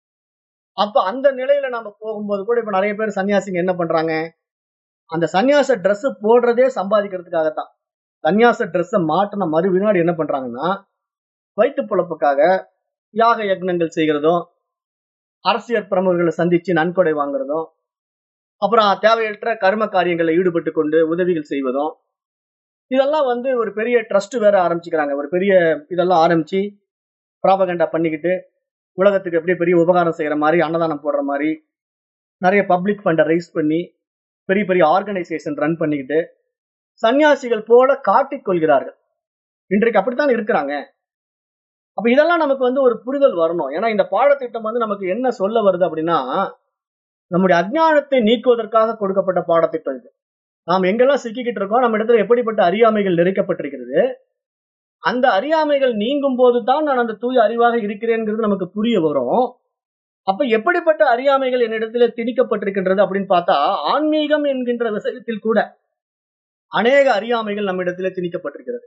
அப்ப அந்த நிலையில நம்ம போகும்போது கூட இப்ப நிறைய பேர் சன்னியாசிங்க என்ன பண்றாங்க அந்த சன்னியாச Dress போடுறதே சம்பாதிக்கிறதுக்காகத்தான் சன்னியாச ட்ரெஸ்ஸை மாட்டின மறு வினாடி என்ன பண்றாங்கன்னா வயிற்று பொழப்புக்காக யாக யக்னங்கள் செய்கிறதும் அரசியல் பிரமுகர்களை சந்திச்சு நன்கொடை வாங்குறதும் அப்புறம் தேவையற்ற கர்ம காரியங்களில் ஈடுபட்டு கொண்டு உதவிகள் செய்வதும் இதெல்லாம் வந்து ஒரு பெரிய ட்ரஸ்ட் வேற ஆரம்பிச்சுக்கிறாங்க ஒரு பெரிய இதெல்லாம் ஆரம்பிச்சு ப்ராபகண்டா பண்ணிக்கிட்டு உலகத்துக்கு எப்படி பெரிய உபகாரம் செய்யற மாதிரி அன்னதானம் போடுற மாதிரி நிறைய பப்ளிக் ஃபண்டை ரைஸ் பண்ணி பெரிய பெரிய ஆர்கனைசேஷன் ரன் பண்ணிக்கிட்டு சன்னியாசிகள் போல காட்டிக் கொள்கிறார்கள் இன்றைக்கு அப்படித்தான் இருக்கிறாங்க அப்ப இதெல்லாம் நமக்கு வந்து ஒரு புரிதல் வரணும் ஏன்னா இந்த பாடத்திட்டம் வந்து நமக்கு என்ன சொல்ல வருது அப்படின்னா நம்முடைய அஜ்ஞானத்தை நீக்குவதற்காக கொடுக்கப்பட்ட பாடத்திட்டம் இது நாம் எங்கெல்லாம் சிக்கிக்கிட்டு இருக்கோம் நம்ம இடத்துல எப்படிப்பட்ட அறியாமைகள் நிறைக்கப்பட்டிருக்கிறது அந்த அறியாமைகள் நீங்கும் போது தான் நான் அந்த தூய அறிவாக இருக்கிறேங்கிறது நமக்கு புரிய வரும் அப்ப எப்படிப்பட்ட அறியாமைகள் என்னிடத்துல திணிக்கப்பட்டிருக்கின்றது அப்படின்னு பார்த்தா ஆன்மீகம் என்கின்ற விஷயத்தில் கூட அநேக அறியாமைகள் நம்ம இடத்துல திணிக்கப்பட்டிருக்கிறது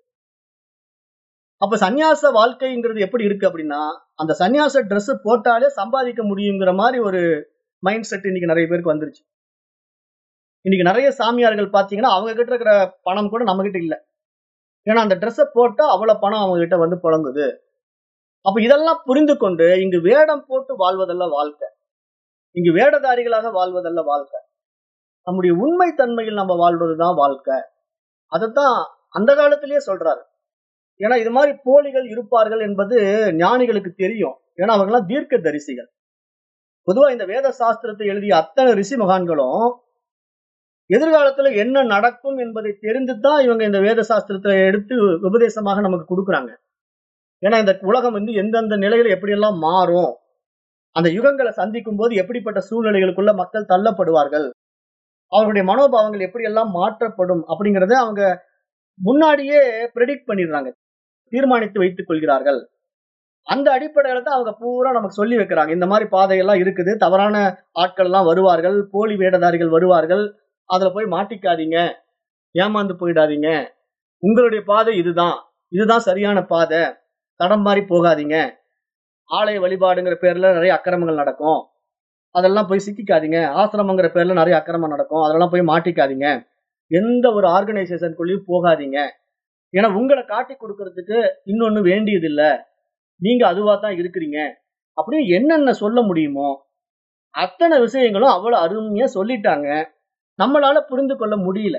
அப்ப சந்நியாச வாழ்க்கைங்கிறது எப்படி இருக்கு அப்படின்னா அந்த சந்நியாச Dress போட்டாலே சம்பாதிக்க முடியுங்கிற மாதிரி ஒரு மைண்ட் செட் இன்னைக்கு நிறைய பேருக்கு வந்துருச்சு இன்னைக்கு நிறைய சாமியார்கள் பாத்தீங்கன்னா அவங்க கிட்ட இருக்கிற பணம் கூட நம்ம கிட்ட இல்ல ஏன்னா அந்த ட்ரெஸ்ஸை போட்டா அவ்வளவு பணம் அவங்க கிட்ட வந்து புழங்குது அப்ப இதெல்லாம் புரிந்து கொண்டு இங்கு வேடம் போட்டு வாழ்வதல்ல வாழ்க்கை இங்கு வேடதாரிகளாக வாழ்வதல்ல வாழ்க்கை நம்முடைய உண்மை தன்மையில் நம்ம வாழ்வதுதான் வாழ்க்கை அதைத்தான் அந்த காலத்திலேயே சொல்றாரு ஏன்னா இது மாதிரி போலிகள் இருப்பார்கள் என்பது ஞானிகளுக்கு தெரியும் ஏன்னா அவங்கெல்லாம் தீர்க்க தரிசிகள் பொதுவா இந்த வேத சாஸ்திரத்தை எழுதிய அத்தனை ரிஷி மகான்களும் எதிர்காலத்துல என்ன நடக்கும் என்பதை தெரிந்து தான் இவங்க இந்த வேத சாஸ்திரத்தை எடுத்து உபதேசமாக நமக்கு கொடுக்குறாங்க ஏன்னா இந்த உலகம் வந்து எந்தெந்த நிலையில எப்படியெல்லாம் மாறும் அந்த யுகங்களை சந்திக்கும் போது எப்படிப்பட்ட சூழ்நிலைகளுக்குள்ள மக்கள் தள்ளப்படுவார்கள் அவர்களுடைய மனோபாவங்கள் எப்படியெல்லாம் மாற்றப்படும் அப்படிங்கறத அவங்க முன்னாடியே ப்ரெடிக்ட் பண்ணிடுறாங்க தீர்மானித்து வைத்துக் கொள்கிறார்கள் அந்த அடிப்படையில தான் அவங்க பூரா நமக்கு சொல்லி வைக்கிறாங்க இந்த மாதிரி பாதையெல்லாம் இருக்குது தவறான ஆட்கள் எல்லாம் வருவார்கள் போலி வேடதாரிகள் வருவார்கள் அதுல போய் மாட்டிக்காதீங்க ஏமாந்து போயிடாதீங்க உங்களுடைய பாதை இதுதான் இதுதான் சரியான பாதை தடம் மாறி போகாதீங்க ஆலய வழிபாடுங்கிற பேர்ல நிறைய அக்கிரமங்கள் நடக்கும் அதெல்லாம் போய் சிக்கிக்காதீங்க ஆசிரமங்கிற பேர்ல நிறைய அக்கிரமம் நடக்கும் அதெல்லாம் போய் மாட்டிக்காதீங்க எந்த ஒரு ஆர்கனைசேஷனுக்குள்ளேயும் போகாதீங்க ஏன்னா உங்களை காட்டி கொடுக்கறதுக்கு இன்னொன்னு வேண்டியது இல்ல நீங்க அதுவா தான் இருக்கிறீங்க அப்படின்னு என்னென்ன சொல்ல முடியுமோ அத்தனை விஷயங்களும் அவ்வளவு அருமையா சொல்லிட்டாங்க நம்மளால புரிந்து கொள்ள முடியல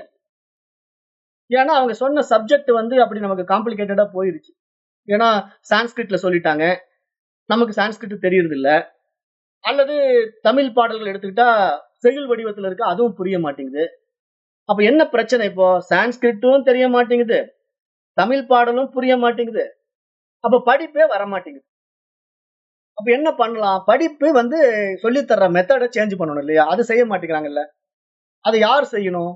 ஏன்னா அவங்க சொன்ன சப்ஜெக்ட் வந்து அப்படி நமக்கு காம்ப்ளிகேட்டடா போயிருச்சு ஏன்னா சான்ஸ்கிரிட்ல சொல்லிட்டாங்க நமக்கு சான்ஸ்கிரிட் தெரியறது இல்ல அல்லது தமிழ் பாடல்கள் எடுத்துக்கிட்டா செயல் வடிவத்துல இருக்கு அதுவும் புரிய மாட்டேங்குது அப்ப என்ன பிரச்சனை இப்போ சான்ஸ்கிரிட்டும் தெரிய மாட்டேங்குது தமிழ் பாடலும் புரிய மாட்டேங்குது அப்ப படிப்பே வர மாட்டேங்குது அப்ப என்ன பண்ணலாம் படிப்பு வந்து சொல்லித் தர்ற மெத்தடை சேஞ்ச் பண்ணணும் இல்லையா அது செய்ய மாட்டேங்கிறாங்கல்ல அதை யார் செய்யணும்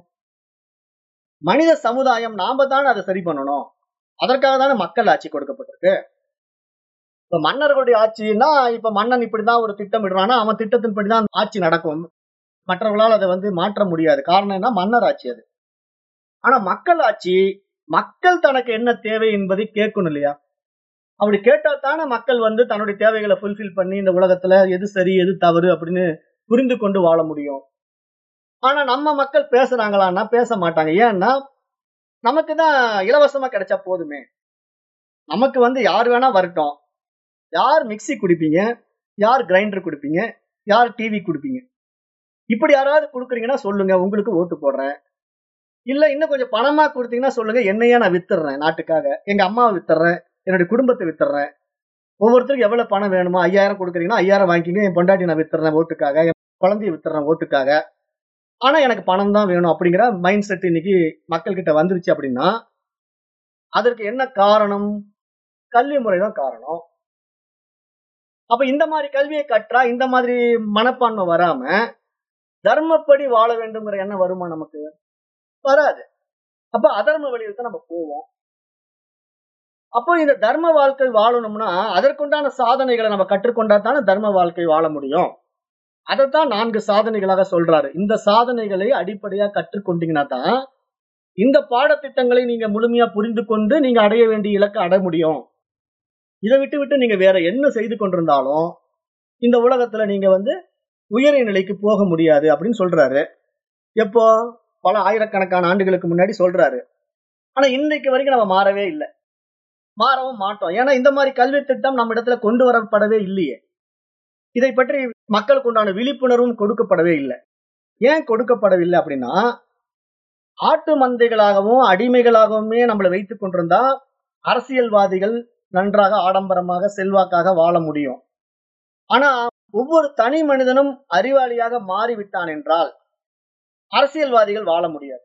மனித சமுதாயம் நாம தானே அதை சரி பண்ணணும் அதற்காக தானே மக்கள் ஆட்சி கொடுக்கப்பட்டிருக்கு இப்ப மன்னர்களுடைய ஆட்சின்னா இப்ப மன்னன் இப்படிதான் ஒரு திட்டம் இடுறான்னா அவன் திட்டத்தின்படிதான் ஆட்சி நடக்கும் மற்றவர்களால் அதை வந்து மாற்ற முடியாது காரணம் என்ன மன்னர் ஆட்சி அது ஆனா மக்கள் ஆட்சி மக்கள் தனக்கு என்ன தேவை என்பதை கேட்கணும் இல்லையா அப்படி கேட்டா தானே மக்கள் வந்து தன்னுடைய தேவைகளை ஃபுல்ஃபில் பண்ணி இந்த உலகத்துல எது சரி எது தவறு அப்படின்னு புரிந்து கொண்டு வாழ முடியும் ஆனா நம்ம மக்கள் பேசுறாங்களான்னா பேச மாட்டாங்க ஏன்னா நமக்கு தான் இலவசமா கிடைச்சா போதுமே நமக்கு வந்து யார் வேணா வரட்டும் யார் மிக்ஸி குடிப்பீங்க யார் கிரைண்டர் குடிப்பீங்க யார் டிவி குடிப்பீங்க இப்படி யாராவது கொடுக்குறீங்கன்னா சொல்லுங்க உங்களுக்கு ஓட்டு போடுறேன் இல்ல இன்னும் கொஞ்சம் பணமா கொடுத்தீங்கன்னா சொல்லுங்க என்னையா நான் வித்துடுறேன் நாட்டுக்காக எங்க அம்மாவை வித்துறேன் என்னுடைய குடும்பத்தை வித்துறேன் ஒவ்வொருத்தருக்கும் எவ்வளவு பணம் வேணுமோ ஐயாயிரம் கொடுக்குறீங்கன்னா ஐயாயிரம் வாங்கிக்கிங்க என் பொண்டாட்டி நான் வித்துறேன் ஓட்டுக்காக என் குழந்தைய வித்துறேன் ஓட்டுக்காக ஆனா எனக்கு பணம் தான் வேணும் அப்படிங்கிற மைண்ட் செட் இன்னைக்கு மக்கள் கிட்ட வந்துருச்சு அப்படின்னா அதற்கு என்ன காரணம் கல்வி முறை தான் காரணம் அப்ப இந்த மாதிரி கல்வியை கற்றா இந்த மாதிரி மனப்பான்மை வராம தர்மப்படி வாழ வேண்டும்ங்கிற எண்ணம் வருமா நமக்கு வராது அப்ப அதர்ம வழியில் தான் நம்ம போவோம் அப்போ இந்த தர்ம வாழ்க்கை வாழணும்னா அதற்குண்டான சாதனைகளை நம்ம கற்றுக்கொண்டா தானே தர்ம வாழ்க்கை வாழ முடியும் அதைத்தான் நான்கு சாதனைகளாக சொல்றாரு இந்த சாதனைகளை அடிப்படையா கற்றுக்கொண்டீங்கன்னா தான் இந்த பாடத்திட்டங்களை நீங்க முழுமையா புரிந்து கொண்டு நீங்க அடைய வேண்டிய இலக்கை அடைய முடியும் இதை விட்டு விட்டு நீங்க வேற என்ன செய்து கொண்டிருந்தாலும் இந்த உலகத்துல நீங்க வந்து உயரிய நிலைக்கு போக முடியாது அப்படின்னு சொல்றாரு எப்போ பல ஆயிரக்கணக்கான ஆண்டுகளுக்கு முன்னாடி சொல்றாரு ஆனா இன்னைக்கு வரைக்கும் நம்ம மாறவே இல்லை மாறவும் மாட்டோம் ஏன்னா இந்த மாதிரி கல்வி திட்டம் நம்ம இடத்துல கொண்டு வரப்படவே இல்லையே இதை பற்றி மக்களுக்கு உண்டான விழிப்புணர்வும் கொடுக்கப்படவே இல்லை ஏன் கொடுக்கப்படவில்லை அப்படின்னா ஆட்டு மந்தைகளாகவும் அடிமைகளாகவுமே நம்மளை வைத்துக் கொண்டிருந்தா அரசியல்வாதிகள் நன்றாக ஆடம்பரமாக செல்வாக்காக வாழ முடியும் ஆனா ஒவ்வொரு தனி மனிதனும் அறிவாளியாக மாறிவிட்டான் என்றால் அரசியல்வாதிகள் வாழ முடியாது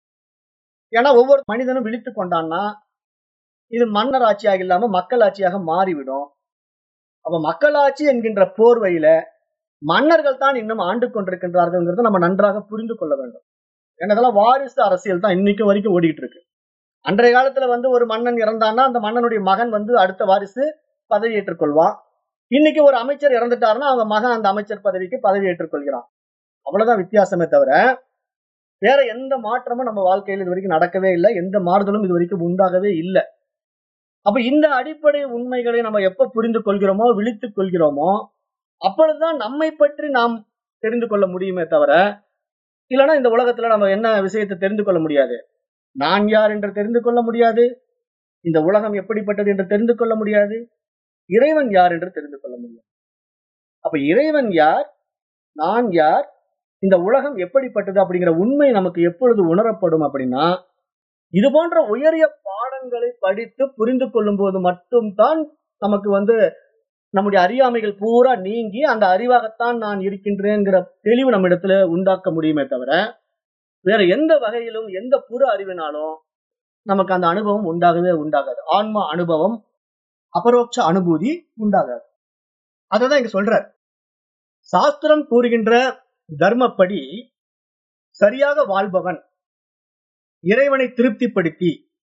ஏன்னா ஒவ்வொரு மனிதனும் விழித்து கொண்டான்னா இது மன்னர் ஆட்சியாக இல்லாம மக்கள் ஆட்சியாக மாறிவிடும் அப்ப மக்களாட்சி என்கின்ற போர்வையில மன்னர்கள் தான் இன்னும் ஆண்டு கொண்டிருக்கின்றார்கள் நம்ம நன்றாக புரிந்து கொள்ள வேண்டும் எனக்கெல்லாம் வாரிசு அரசியல் தான் இன்னைக்கு வரைக்கும் ஓடிட்டு இருக்கு அன்றைய காலத்துல வந்து ஒரு மன்னன் இறந்தான்னா அந்த மன்னனுடைய மகன் வந்து அடுத்த வாரிசு பதவி ஏற்றுக்கொள்வான் இன்னைக்கு ஒரு அமைச்சர் இறந்துட்டாருன்னா அவங்க மகன் அந்த அமைச்சர் பதவிக்கு பதவி ஏற்றுக்கொள்கிறான் அவ்வளவுதான் வித்தியாசமே தவிர வேற எந்த மாற்றமும் நம்ம வாழ்க்கையில் இது வரைக்கும் நடக்கவே இல்லை எந்த மாறுதலும் இது வரைக்கும் உண்டாகவே இல்லை அப்ப இந்த அடிப்படை உண்மைகளை நம்ம எப்ப புரிந்து கொள்கிறோமோ விழித்துக் கொள்கிறோமோ அப்பொழுதுதான் நம்மை பற்றி நாம் தெரிந்து கொள்ள முடியுமே தவிர இல்லைன்னா இந்த உலகத்துல நம்ம என்ன விஷயத்தை தெரிந்து கொள்ள முடியாது நான் யார் என்று தெரிந்து கொள்ள முடியாது இந்த உலகம் எப்படிப்பட்டது என்று தெரிந்து கொள்ள முடியாது இறைவன் யார் என்று தெரிந்து கொள்ள முடியாது அப்ப இறைவன் யார் நான் யார் இந்த உலகம் எப்படிப்பட்டது அப்படிங்கிற உண்மை நமக்கு எப்பொழுது உணரப்படும் அப்படின்னா இது போன்ற உயரிய பாடங்களை படித்து புரிந்து கொள்ளும் போது மட்டும்தான் நமக்கு வந்து நம்முடைய அறியாமைகள் பூரா நீங்கி அந்த அறிவாகத்தான் நான் இருக்கின்றேங்கிற தெளிவு நம்ம இடத்துல உண்டாக்க முடியுமே தவிர வேற எந்த வகையிலும் எந்த புற அறிவினாலும் நமக்கு அந்த அனுபவம் உண்டாகவே உண்டாகாது ஆன்மா அனுபவம் அபரோட்ச அனுபூதி உண்டாகாது அததான் இங்க சொல்றார் சாஸ்திரம் கூறுகின்ற தர்மப்படி சரியாக வாழ்பவன் இறைவனை திருப்திப்படுத்தி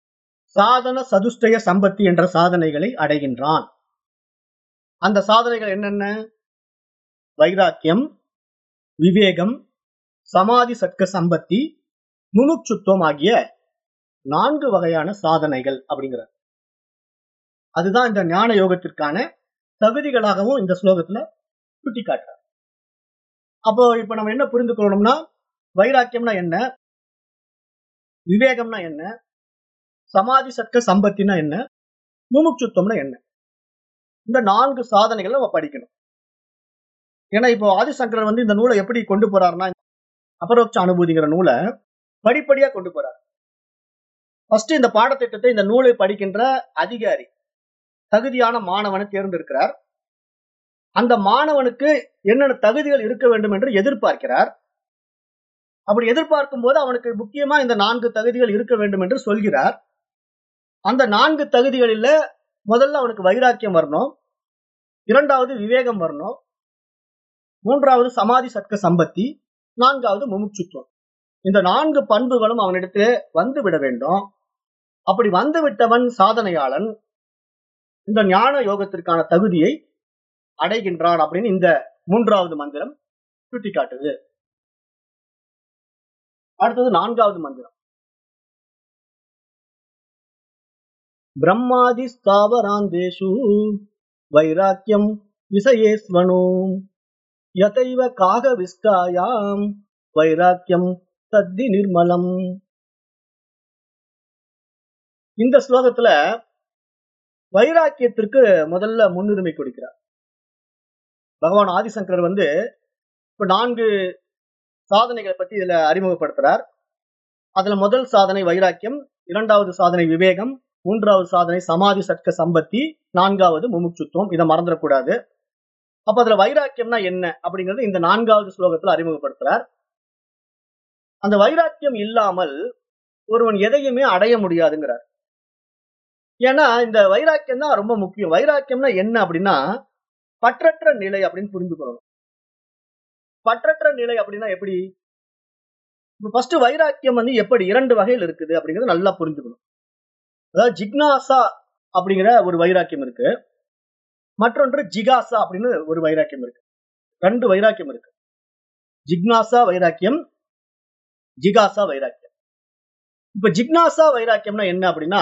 சாதன சதுஷ்டய சம்பத்தி என்ற சாதனைகளை அடைகின்றான் அந்த சாதனைகள் என்னென்ன வைராக்கியம் விவேகம் சமாதி சட்க சம்பத்தி முமுட்சுத்துவம் ஆகிய நான்கு வகையான சாதனைகள் அப்படிங்கிற அதுதான் இந்த ஞான யோகத்திற்கான தகுதிகளாகவும் இந்த ஸ்லோகத்துல சுட்டி காட்டுறார் அப்போ இப்ப நம்ம என்ன புரிந்து கொள்ளணும்னா வைராக்கியம்னா என்ன விவேகம்னா என்ன சமாதி சட்க சம்பத்தினா என்ன முமுட்சுத்தம்னா என்ன இந்த நான்கு சாதனைகளை நம்ம படிக்கணும் ஏன்னா இப்போ ஆதிசங்கரர் வந்து இந்த நூலை எப்படி கொண்டு போறாருன்னா அபரோட்ச அனுபூதிங்கிற நூலை படிப்படியா கொண்டு போறார் ஃபர்ஸ்ட் இந்த பாடத்திட்டத்தை இந்த நூலை படிக்கின்ற அதிகாரி தகுதியான மாணவனை தேர்ந்தெடுக்கிறார் அந்த மாணவனுக்கு என்னென்ன தகுதிகள் இருக்க வேண்டும் என்று எதிர்பார்க்கிறார் அப்படி எதிர்பார்க்கும் போது அவனுக்கு முக்கியமா இந்த நான்கு தகுதிகள் இருக்க வேண்டும் என்று சொல்கிறார் அந்த நான்கு தகுதிகளில் முதல்ல அவனுக்கு வைராக்கியம் வரணும் இரண்டாவது விவேகம் வரணும் மூன்றாவது சமாதி சட்க சம்பத்தி நான்காவது முமுட்சுத்துவம் இந்த நான்கு பண்புகளும் அவனிடத்திலே வந்து விட வேண்டும் அப்படி வந்து விட்டவன் சாதனையாளன் இந்த ஞான யோகத்திற்கான தகுதியை அடைகின்றான் அப்படின்னு இந்த மூன்றாவது மந்திரம் சுட்டி காட்டுது அடுத்தது நான்காவது மந்திரம் பிரம்மாதி ஸ்தாவராந்தேஷு வைராக்கியம் விசயேஸ்வனோ யதைவ காக விஸ்காயாம் வைராக்கியம் தத்தி நிர்மலம் இந்த ஸ்லோகத்துல வைராக்கியத்திற்கு முதல்ல முன்னுரிமை கொடுக்கிறார் பகவான் ஆதிசங்கரர் வந்து இப்ப நான்கு சாதனைகளை பத்தி இதுல அறிமுகப்படுத்துறார் அதுல முதல் சாதனை வைராக்கியம் இரண்டாவது சாதனை விவேகம் மூன்றாவது சாதனை சமாதி சட்க சம்பத்தி நான்காவது முமுட்சுத்துவம் இதை மறந்துடக்கூடாது அப்ப அதுல வைராக்கியம்னா என்ன அப்படிங்கறது இந்த நான்காவது ஸ்லோகத்துல அறிமுகப்படுத்துறார் அந்த வைராக்கியம் இல்லாமல் ஒருவன் எதையுமே அடைய முடியாதுங்கிறார் ஏன்னா இந்த வைராக்கியம் தான் ரொம்ப முக்கியம் வைராக்கியம்னா என்ன அப்படின்னா பற்றற்ற நிலை அப்படின்னு புரிந்து கொள்ளணும் பற்றற்ற நிலை அப்படின்னா எப்படி ஃபர்ஸ்ட் வைராக்கியம் வந்து எப்படி இரண்டு வகையில் இருக்குது அப்படிங்கறத நல்லா புரிஞ்சுக்கணும் அதாவது ஜிக்னாசா அப்படிங்கிற ஒரு வைராக்கியம் இருக்கு மற்றொன்று ஜிகாசா அப்படின்னு ஒரு வைராக்கியம் இருக்கு ரெண்டு வைராக்கியம் இருக்கு ஜிக்னாசா வைராக்கியம் ஜிகாசா வைராக்கியம் இப்ப ஜிக்னாசா வைராக்கியம்னா என்ன அப்படின்னா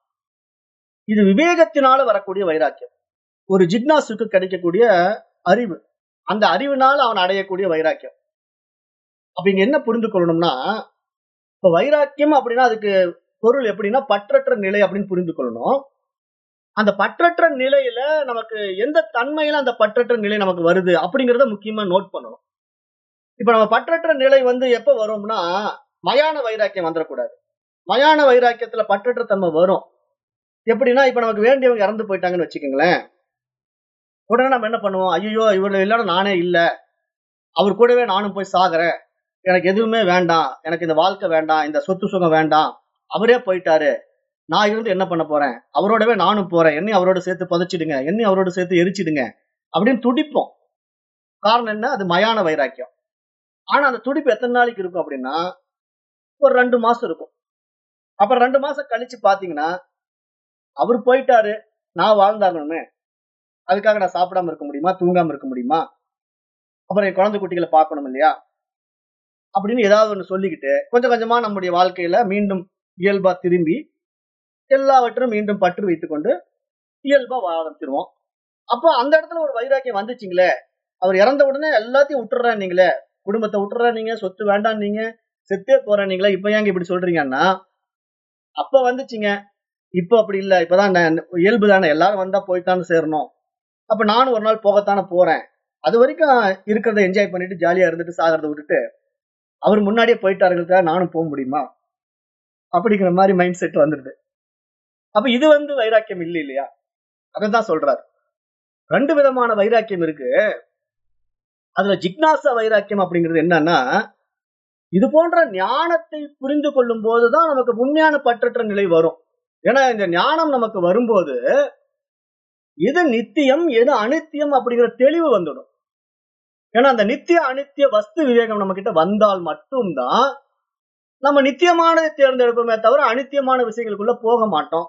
இது விவேகத்தினால வரக்கூடிய வைராக்கியம் ஒரு ஜிக்னாசுக்கு கிடைக்கக்கூடிய அறிவு அந்த அறிவினால அவன் அடையக்கூடிய வைராக்கியம் அப்ப இங்க என்ன புரிந்து கொள்ளணும்னா இப்ப வைராக்கியம் அப்படின்னா அதுக்கு பொருள் எப்படின்னா பற்றற்ற நிலை அப்படின்னு புரிந்து கொள்ளணும் அந்த பற்றற்ற நிலையில நமக்கு எந்த தன்மையில அந்த பற்றற்ற நிலை நமக்கு வருது அப்படிங்கறத முக்கியமா நோட் பண்ணணும் இப்ப நம்ம பற்றற்ற நிலை வந்து எப்ப வரும்னா மயான வைராக்கியம் வந்துடக்கூடாது மயான வைராக்கியத்துல பற்றற்ற தன்மை வரும் எப்படின்னா இப்ப நமக்கு வேண்டியவங்க இறந்து போயிட்டாங்கன்னு வச்சுக்கோங்களேன் உடனே நம்ம என்ன பண்ணுவோம் ஐயோ இவரு இல்லைன்னா நானே இல்ல அவர் கூடவே நானும் போய் சாகுறேன் எனக்கு எதுவுமே வேண்டாம் எனக்கு இந்த வாழ்க்கை வேண்டாம் இந்த சொத்து சுகம் வேண்டாம் அவரே போயிட்டாரு நான் இருந்து என்ன பண்ண போறேன் அவரோடவே நானும் போறேன் என்னையும் அவரோட சேர்த்து புதைச்சிடுங்க என்னையும் அவரோட சேர்த்து எரிச்சிடுங்க அப்படின்னு துடிப்போம் காரணம் என்ன அது மயான வைராக்கியம் ஆனா அந்த துடிப்பு எத்தனை நாளைக்கு இருக்கும் அப்படின்னா ஒரு ரெண்டு மாசம் இருக்கும் அப்புறம் ரெண்டு மாசம் கழிச்சு பாத்தீங்கன்னா அவர் போயிட்டாரு நான் வாழ்ந்தாகணுமே அதுக்காக நான் சாப்பிடாம இருக்க முடியுமா தூங்காம இருக்க முடியுமா அப்புறம் என் குழந்தை குட்டிகளை பார்க்கணும் இல்லையா அப்படின்னு ஏதாவது ஒன்று சொல்லிக்கிட்டு கொஞ்சம் கொஞ்சமா நம்முடைய வாழ்க்கையில மீண்டும் இயல்பா திரும்பி எல்லாவற்றும் மீண்டும் பற்று வைத்துக்கொண்டு இயல்பா வாழ ஆரம்பிச்சிருவோம் அப்போ அந்த இடத்துல ஒரு வைராக்கியம் வந்துச்சுங்களே அவர் இறந்த உடனே எல்லாத்தையும் விட்டுறேன் நீங்களே குடும்பத்தை விட்டுறேன் நீங்க சொத்து வேண்டாம் நீங்க செத்தே போறேன் நீங்களே இப்ப ஏங்க இப்படி சொல்றீங்கன்னா அப்ப வந்துச்சுங்க இப்போ அப்படி இல்லை இப்பதான் நான் இயல்பு தானே எல்லாரும் வந்தா போய்த்தானே சேரணும் அப்ப நானும் ஒரு நாள் போகத்தானே போறேன் அது வரைக்கும் இருக்கிறத என்ஜாய் பண்ணிட்டு ஜாலியா இருந்துட்டு சாகிறத விட்டுட்டு அவர் முன்னாடியே போயிட்டாருங்களுக்காக நானும் போக முடியுமா அப்படிங்கிற மாதிரி மைண்ட் செட் வந்துடுது அப்ப இது வந்து வைராக்கியம் இல்லை இல்லையா அதான் சொல்றாரு ரெண்டு விதமான வைராக்கியம் இருக்கு அதுல ஜிக்னாசா வைராக்கியம் அப்படிங்கிறது என்னன்னா இது போன்ற ஞானத்தை புரிந்து கொள்ளும் போதுதான் நமக்கு உண்மையான பற்றற்ற நிலை வரும் ஏன்னா இந்த ஞானம் நமக்கு வரும்போது எது நித்தியம் எது அனித்தியம் அப்படிங்கிற தெளிவு வந்துடும் ஏன்னா அந்த நித்திய அனித்திய வஸ்து விவேகம் நம்ம கிட்ட வந்தால் மட்டும்தான் நம்ம நித்தியமானதை தேர்ந்தெடுப்போமே தவிர அனித்தியமான விஷயங்களுக்குள்ள போக மாட்டோம்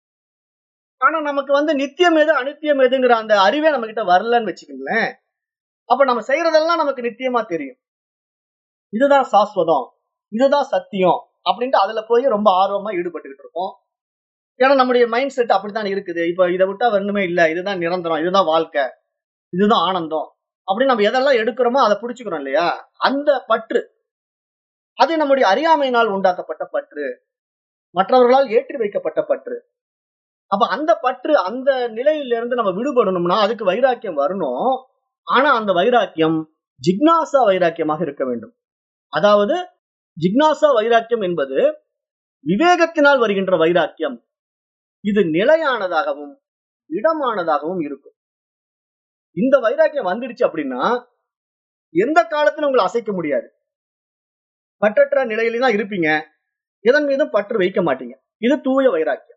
ஆனா நமக்கு வந்து நித்தியம் எது அனித்தியம் எதுங்கிற அந்த அறிவே நம்ம கிட்ட வரலன்னு வச்சுக்கோங்களேன் அப்ப நம்ம செய்யறதெல்லாம் நமக்கு நித்தியமா தெரியும் இதுதான் சாஸ்வதம் இதுதான் சத்தியம் அப்படின்ட்டு அதுல போய் ரொம்ப ஆர்வமா ஈடுபட்டுக்கிட்டு இருக்கோம் ஏன்னா நம்முடைய மைண்ட் செட் அப்படித்தான் இருக்குது இப்ப இதை விட்டா வரணுமே இல்ல இதுதான் நிரந்தரம் இதுதான் வாழ்க்கை இதுதான் ஆனந்தம் அப்படின்னு நம்ம எதெல்லாம் எடுக்கிறோமோ அதை பிடிச்சுக்கிறோம் இல்லையா அந்த பற்று அது நம்முடைய அறியாமையினால் உண்டாக்கப்பட்ட பற்று மற்றவர்களால் ஏற்றி வைக்கப்பட்ட பற்று அப்ப அந்த பற்று அந்த நிலையிலிருந்து நம்ம விடுபடணும்னா அதுக்கு வைராக்கியம் வரணும் ஆனா அந்த வைராக்கியம் ஜிக்னாசா வைராக்கியமாக இருக்க வேண்டும் அதாவது ஜிக்னாசா வைராக்கியம் என்பது விவேகத்தினால் வருகின்ற வைராக்கியம் இது நிலையானதாகவும் இடமானதாகவும் இருக்கும் இந்த வைராக்கியம் வந்துடுச்சு அப்படின்னா எந்த காலத்திலும் உங்களை அசைக்க முடியாது பற்றற்ற நிலையில தான் இருப்பீங்க எதன் மீதும் பற்று வைக்க மாட்டீங்க இது தூய வைராக்கியம்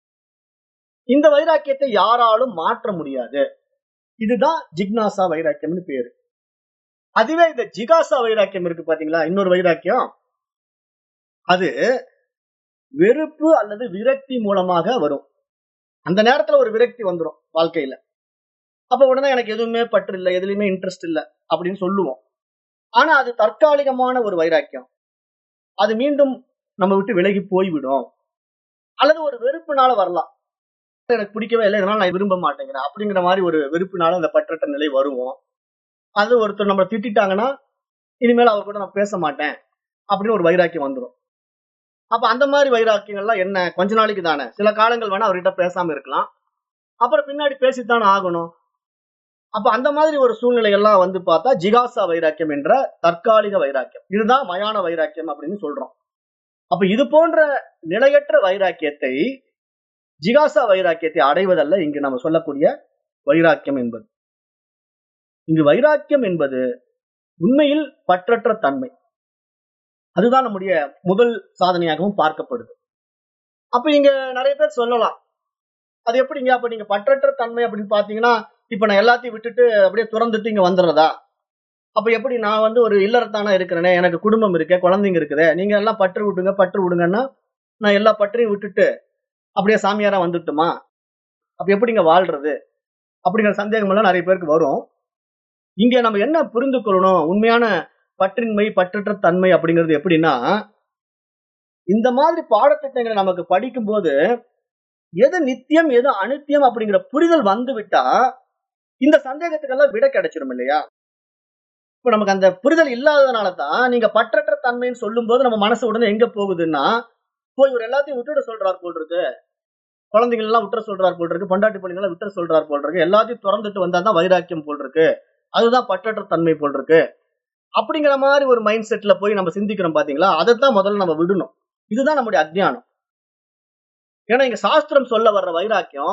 இந்த வைராக்கியத்தை யாராலும் மாற்ற முடியாது இதுதான் ஜிக்னாசா வைராக்கியம்னு பேரு அதுவே இந்த ஜிகாசா வைராக்கியம் இருக்கு பாத்தீங்களா இன்னொரு வைராக்கியம் அது வெறுப்பு அல்லது விரக்தி மூலமாக வரும் அந்த நேரத்துல ஒரு விரக்தி வந்துடும் வாழ்க்கையில அப்ப உடனே எனக்கு எதுவுமே பற்று இல்லை எதுலையுமே இன்ட்ரெஸ்ட் இல்லை அப்படின்னு சொல்லுவோம் ஆனா அது தற்காலிகமான ஒரு வைராக்கியம் அது மீண்டும் நம்ம விட்டு விலகி போய்விடும் அல்லது ஒரு வெறுப்புனால வரலாம் எனக்கு பிடிக்கவே இல்லை இதனால நான் விரும்ப மாட்டேங்கிறேன் அப்படிங்கிற மாதிரி ஒரு வெறுப்புனால அந்த பற்றற்ற நிலை வருவோம் அது ஒருத்தர் நம்மளை திட்டாங்கன்னா இனிமேல் அவர் கூட நான் பேச மாட்டேன் அப்படின்னு ஒரு வைராக்கியம் வந்துடும் அப்ப அந்த மாதிரி வைராக்கியங்கள்லாம் என்ன கொஞ்ச நாளைக்கு தானே சில காலங்கள் வேணா அவர்கிட்ட பேசாம இருக்கலாம் அப்புறம் பின்னாடி பேசித்தானே ஆகணும் அப்ப அந்த மாதிரி ஒரு சூழ்நிலை எல்லாம் வந்து பார்த்தா ஜிகாசா வைராக்கியம் என்ற தற்காலிக வைராக்கியம் இதுதான் மயான வைராக்கியம் அப்படின்னு சொல்றோம் அப்ப இது போன்ற நிலையற்ற வைராக்கியத்தை ஜிகாசா வைராக்கியத்தை அடைவதல்ல இங்கு நம்ம சொல்லக்கூடிய வைராக்கியம் என்பது இங்கு வைராக்கியம் என்பது உண்மையில் பற்றற்ற தன்மை அதுதான் நம்முடைய முதல் சாதனையாகவும் பார்க்கப்படுது அப்ப இங்க நிறைய பேர் சொல்லலாம் அது எப்படிங்க அப்ப நீங்க பற்றற்ற தன்மை அப்படின்னு பாத்தீங்கன்னா இப்ப நான் எல்லாத்தையும் விட்டுட்டு அப்படியே துறந்துட்டு இங்க வந்துடுறதா அப்ப எப்படி நான் வந்து ஒரு இல்லறத்தானா இருக்கிறேனே எனக்கு குடும்பம் இருக்கே குழந்தைங்க இருக்குதே நீங்க எல்லாம் பற்று விட்டுங்க பற்று விடுங்கன்னா நான் எல்லா பற்றையும் விட்டுட்டு அப்படியே சாமியாரா வந்துட்டுமா அப்ப எப்படிங்க வாழ்றது அப்படிங்கிற சந்தேகம் எல்லாம் நிறைய பேருக்கு வரும் இங்க நம்ம என்ன புரிந்து கொள்ளணும் உண்மையான பற்றின்மை பற்றற்ற தன்மை அப்படிங்கிறது எப்படின்னா இந்த மாதிரி பாடத்திட்டங்களை நமக்கு படிக்கும்போது எது நித்தியம் எது அனித்தியம் அப்படிங்கிற புரிதல் வந்து விட்டா இந்த சந்தேகத்துக்கெல்லாம் விட கிடைச்சிடும் இல்லையா இப்ப நமக்கு அந்த புரிதல் இல்லாததுனால தான் நீங்க பற்றற்ற தன்மைன்னு சொல்லும் போது நம்ம மனசு உடனே எங்க போகுதுன்னா போய் இவர் எல்லாத்தையும் விட்டுட சொல்றார் போல் இருக்கு குழந்தைகள் எல்லாம் விட்டுற சொல்றார் போல் இருக்கு பொண்டாட்டி பிள்ளைங்களை விட்டுற சொல்றார் போல் இருக்கு எல்லாத்தையும் திறந்துட்டு வந்தா தான் வைராக்கியம் போல் இருக்கு அதுதான் பற்றற்ற தன்மை போல் இருக்கு அப்படிங்கிற மாதிரி ஒரு மைண்ட் செட்ல போய் நம்ம சிந்திக்கிறோம் பாத்தீங்களா அதைத்தான் முதல்ல நம்ம விடணும் இதுதான் நம்முடைய அஜ்ஞானம் ஏன்னா இங்க சாஸ்திரம் சொல்ல வர்ற வைராக்கியம்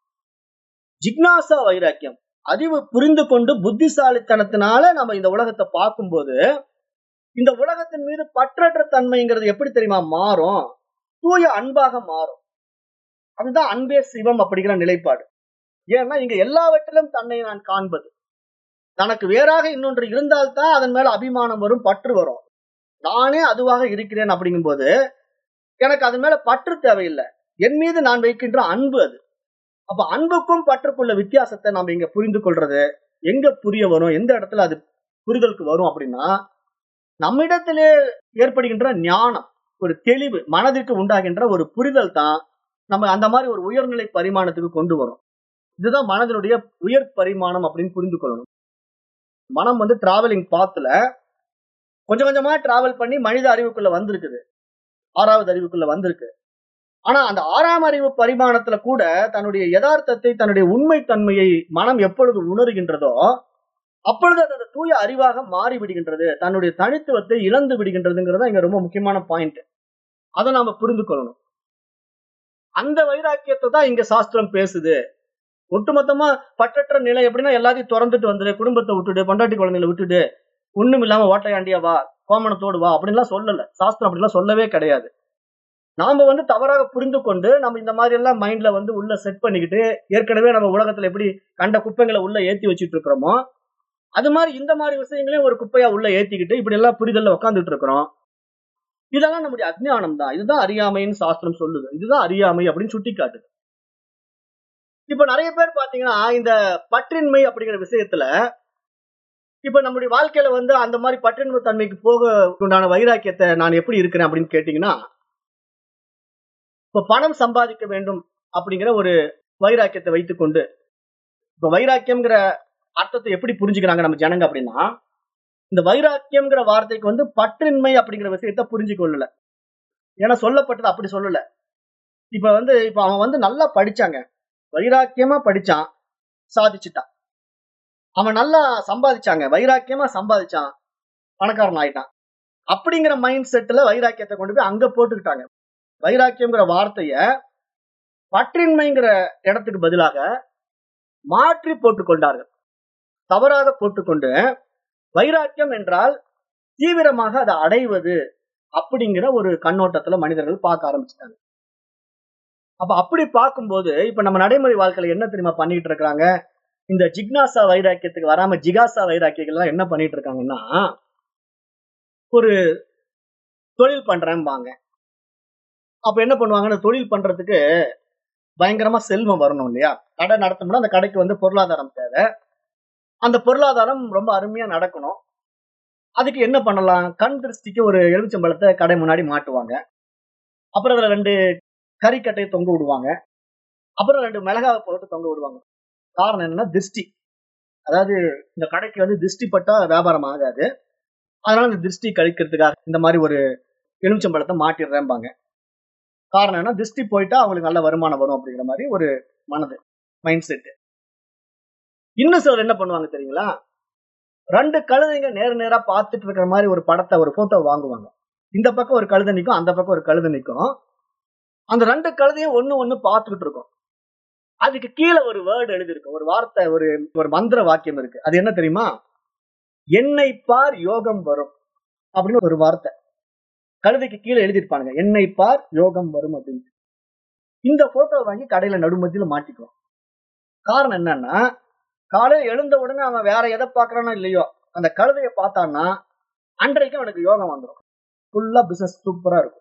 ஜிக்னாசா வைராக்கியம் அறிவு புரிந்து கொண்டு புத்திசாலித்தனத்தினால நம்ம இந்த உலகத்தை பார்க்கும்போது இந்த உலகத்தின் மீது பற்றற்ற தன்மைங்கிறது எப்படி தெரியுமா மாறும் தூய அன்பாக மாறும் அதுதான் அன்பே சிவம் அப்படிங்கிற நிலைப்பாடு ஏன்னா இங்க எல்லாவற்றிலும் தன்னை நான் காண்பது தனக்கு வேறாக இன்னொன்று இருந்தால்தான் அதன் மேல அபிமானம் வரும் பற்று வரும் நானே அதுவாக இருக்கிறேன் அப்படிங்கும்போது எனக்கு அதன் மேல பற்று தேவையில்லை என் மீது நான் வைக்கின்ற அன்பு அது அப்ப அன்புக்கும் பற்றுக்குள்ள வித்தியாசத்தை நாம இங்க புரிந்து கொள்றது எங்க புரிய வரும் எந்த இடத்துல அது புரிதலுக்கு வரும் அப்படின்னா நம்மிடத்திலே ஏற்படுகின்ற ஞானம் ஒரு தெளிவு மனதிற்கு உண்டாகின்ற ஒரு புரிதல் தான் நம்ம அந்த மாதிரி ஒரு உயர்நிலை பரிமாணத்துக்கு கொண்டு வரும் இதுதான் மனதினுடைய உயர் பரிமாணம் அப்படின்னு புரிந்து கொள்ளணும் மனம் வந்து டிராவலிங் பாத்துல கொஞ்சம் கொஞ்சமா டிராவல் பண்ணி மனித அறிவுக்குள்ள வந்திருக்குது ஆறாவது அறிவுக்குள்ள வந்திருக்கு ஆனா அந்த ஆறாம் அறிவு பரிமாணத்துல கூட தன்னுடைய யதார்த்தத்தை தன்னுடைய உண்மை தன்மையை மனம் எப்பொழுது உணர்கின்றதோ அப்பொழுது அது அந்த தூய அறிவாக மாறி விடுகின்றது தன்னுடைய தனித்துவத்தை இழந்து விடுகின்றதுங்கிறது இங்க ரொம்ப முக்கியமான பாயிண்ட் அதை நாம புரிந்து கொள்ளணும் அந்த வைராக்கியத்தை தான் இங்க சாஸ்திரம் பேசுது ஒட்டுமொத்தமா பற்றற்ற நிலை எப்படின்னா எல்லாத்தையும் திறந்துட்டு வந்துடு குடும்பத்தை விட்டுடு பொண்டாட்டி குழந்தைகளை விட்டுடு ஒண்ணும் இல்லாம ஓட்டையாண்டியா வா கோமணத்தோடு வா அப்படின்லாம் சொல்லல சாஸ்திரம் அப்படிலாம் சொல்லவே கிடையாது நாம வந்து தவறாக புரிந்து கொண்டு நம்ம இந்த மாதிரி எல்லாம் மைண்ட்ல வந்து உள்ள செட் பண்ணிக்கிட்டு ஏற்கனவே நம்ம உலகத்துல எப்படி கண்ட குப்பைங்களை உள்ள ஏத்தி வச்சுட்டு இருக்கிறோமோ அது மாதிரி இந்த மாதிரி விஷயங்களையும் ஒரு குப்பையா உள்ள ஏத்திக்கிட்டு இப்படி எல்லாம் புரிதல்ல உட்காந்துட்டு இருக்கிறோம் இதெல்லாம் நம்முடைய அஜ்ஞானம் தான் இதுதான் அறியாமைன்னு சாஸ்திரம் சொல்லுது இதுதான் அறியாமை அப்படின்னு சுட்டி காட்டுது இப்ப நிறைய பேர் பாத்தீங்கன்னா இந்த பற்றின்மை அப்படிங்கிற விஷயத்துல இப்ப நம்முடைய வாழ்க்கையில வந்து அந்த மாதிரி பற்றின்மை தன்மைக்கு போக உண்டான வைராக்கியத்தை நான் எப்படி இருக்கிறேன் அப்படின்னு கேட்டீங்கன்னா இப்ப பணம் சம்பாதிக்க வேண்டும் அப்படிங்கிற ஒரு வைராக்கியத்தை வைத்துக்கொண்டு இப்ப வைராக்கியம்ங்கிற அர்த்தத்தை எப்படி புரிஞ்சுக்கிறாங்க நம்ம ஜனங்க அப்படின்னா இந்த வைராக்கியம்ங்கிற வார்த்தைக்கு வந்து பற்றின்மை அப்படிங்கிற விஷயத்த புரிஞ்சு கொள்ளல ஏன்னா சொல்லப்பட்டது அப்படி சொல்லல இப்ப வந்து இப்ப அவன் வந்து நல்லா படிச்சாங்க வைராக்கியமா படிச்சான் சாதிச்சுட்டான் அவன் நல்லா சம்பாதிச்சாங்க வைராக்கியமா சம்பாதிச்சான் பணக்காரன் ஆயிட்டான் அப்படிங்கிற மைண்ட் செட்ல வைராக்கியத்தை கொண்டு போய் அங்க போட்டுக்கிட்டாங்க வைராக்கியம்ங்கிற வார்த்தைய பற்றின்மைங்கிற இடத்துக்கு பதிலாக மாற்றி போட்டுக்கொண்டார்கள் தவறாக போட்டுக்கொண்டு வைராக்கியம் என்றால் தீவிரமாக அதை அடைவது அப்படிங்கிற ஒரு கண்ணோட்டத்துல மனிதர்கள் பார்க்க ஆரம்பிச்சிட்டாங்க அப்ப அப்படி பார்க்கும்போது இப்ப நம்ம நடைமுறை வாழ்க்கையில என்ன தெரியுமா பண்ணிட்டு இருக்காங்க இந்த ஜிக்னாசா வைராக்கியத்துக்கு வராம ஜிகாசா வைராக்கியங்கள்லாம் என்ன பண்ணிட்டு இருக்காங்கன்னா ஒரு தொழில் பண்றேன்பாங்க அப்ப என்ன பண்ணுவாங்கன்னா தொழில் பண்றதுக்கு பயங்கரமா செல்வம் வரணும் இல்லையா கடை நடத்தணும்னா அந்த கடைக்கு வந்து பொருளாதாரம் தேவை அந்த பொருளாதாரம் ரொம்ப அருமையா நடக்கணும் அதுக்கு என்ன பண்ணலாம் கண் திருஷ்டிக்கு ஒரு எலுமிச்சம்பழத்தை கடை முன்னாடி மாட்டுவாங்க அப்புறம் அதுல ரெண்டு கறிக்கட்டையை தொங்க விடுவாங்க அப்புறம் ரெண்டு மிளகாவை போட்டு தொங்க விடுவாங்க காரணம் என்னன்னா திருஷ்டி அதாவது இந்த கடைக்கு வந்து திருஷ்டி பட்டா வியாபாரம் ஆகாது அதனால இந்த திருஷ்டி கழிக்கிறதுக்காக இந்த மாதிரி ஒரு எலுமிச்சம்பழத்தை மாட்டிடுறேன்பாங்க காரணம் என்ன திருஷ்டி போயிட்டா அவங்களுக்கு நல்ல வருமானம் வரும் அப்படிங்கிற மாதிரி ஒரு மனது மைண்ட் செட் இன்னும் சிலர் என்ன பண்ணுவாங்க தெரியுங்களா ரெண்டு கழுதைங்க நேர நேரா பார்த்துட்டு இருக்கிற மாதிரி ஒரு படத்தை ஒரு போட்டோ வாங்குவாங்க இந்த பக்கம் ஒரு கழுதை நிற்கும் அந்த பக்கம் ஒரு கழுதை நிற்கும் அந்த ரெண்டு கழுதையும் ஒண்ணு ஒண்ணு பார்த்துக்கிட்டு இருக்கும் அதுக்கு கீழே ஒரு வேர்டு எழுதியிருக்கும் ஒரு வார்த்தை ஒரு ஒரு மந்திர வாக்கியம் இருக்கு அது என்ன தெரியுமா என்னை பார் யோகம் வரும் அப்படின்னு ஒரு வார்த்தை கழுதைக்கு கீழே எழுதியிருப்பானுங்க என்னை பார் யோகம் வரும் அப்படின்னு இந்த போட்டோ வாங்கி கடையில நடுமத்தியில மாட்டிக்குவோம் காரணம் என்னன்னா காலையில எழுந்த உடனே அவன் வேற எதை பாக்குறானோ இல்லையோ அந்த கழுதைய பார்த்தான்னா அன்றைக்கு அவனுக்கு யோகம் வந்துடும் ஃபுல்லா பிசினஸ் சூப்பரா இருக்கும்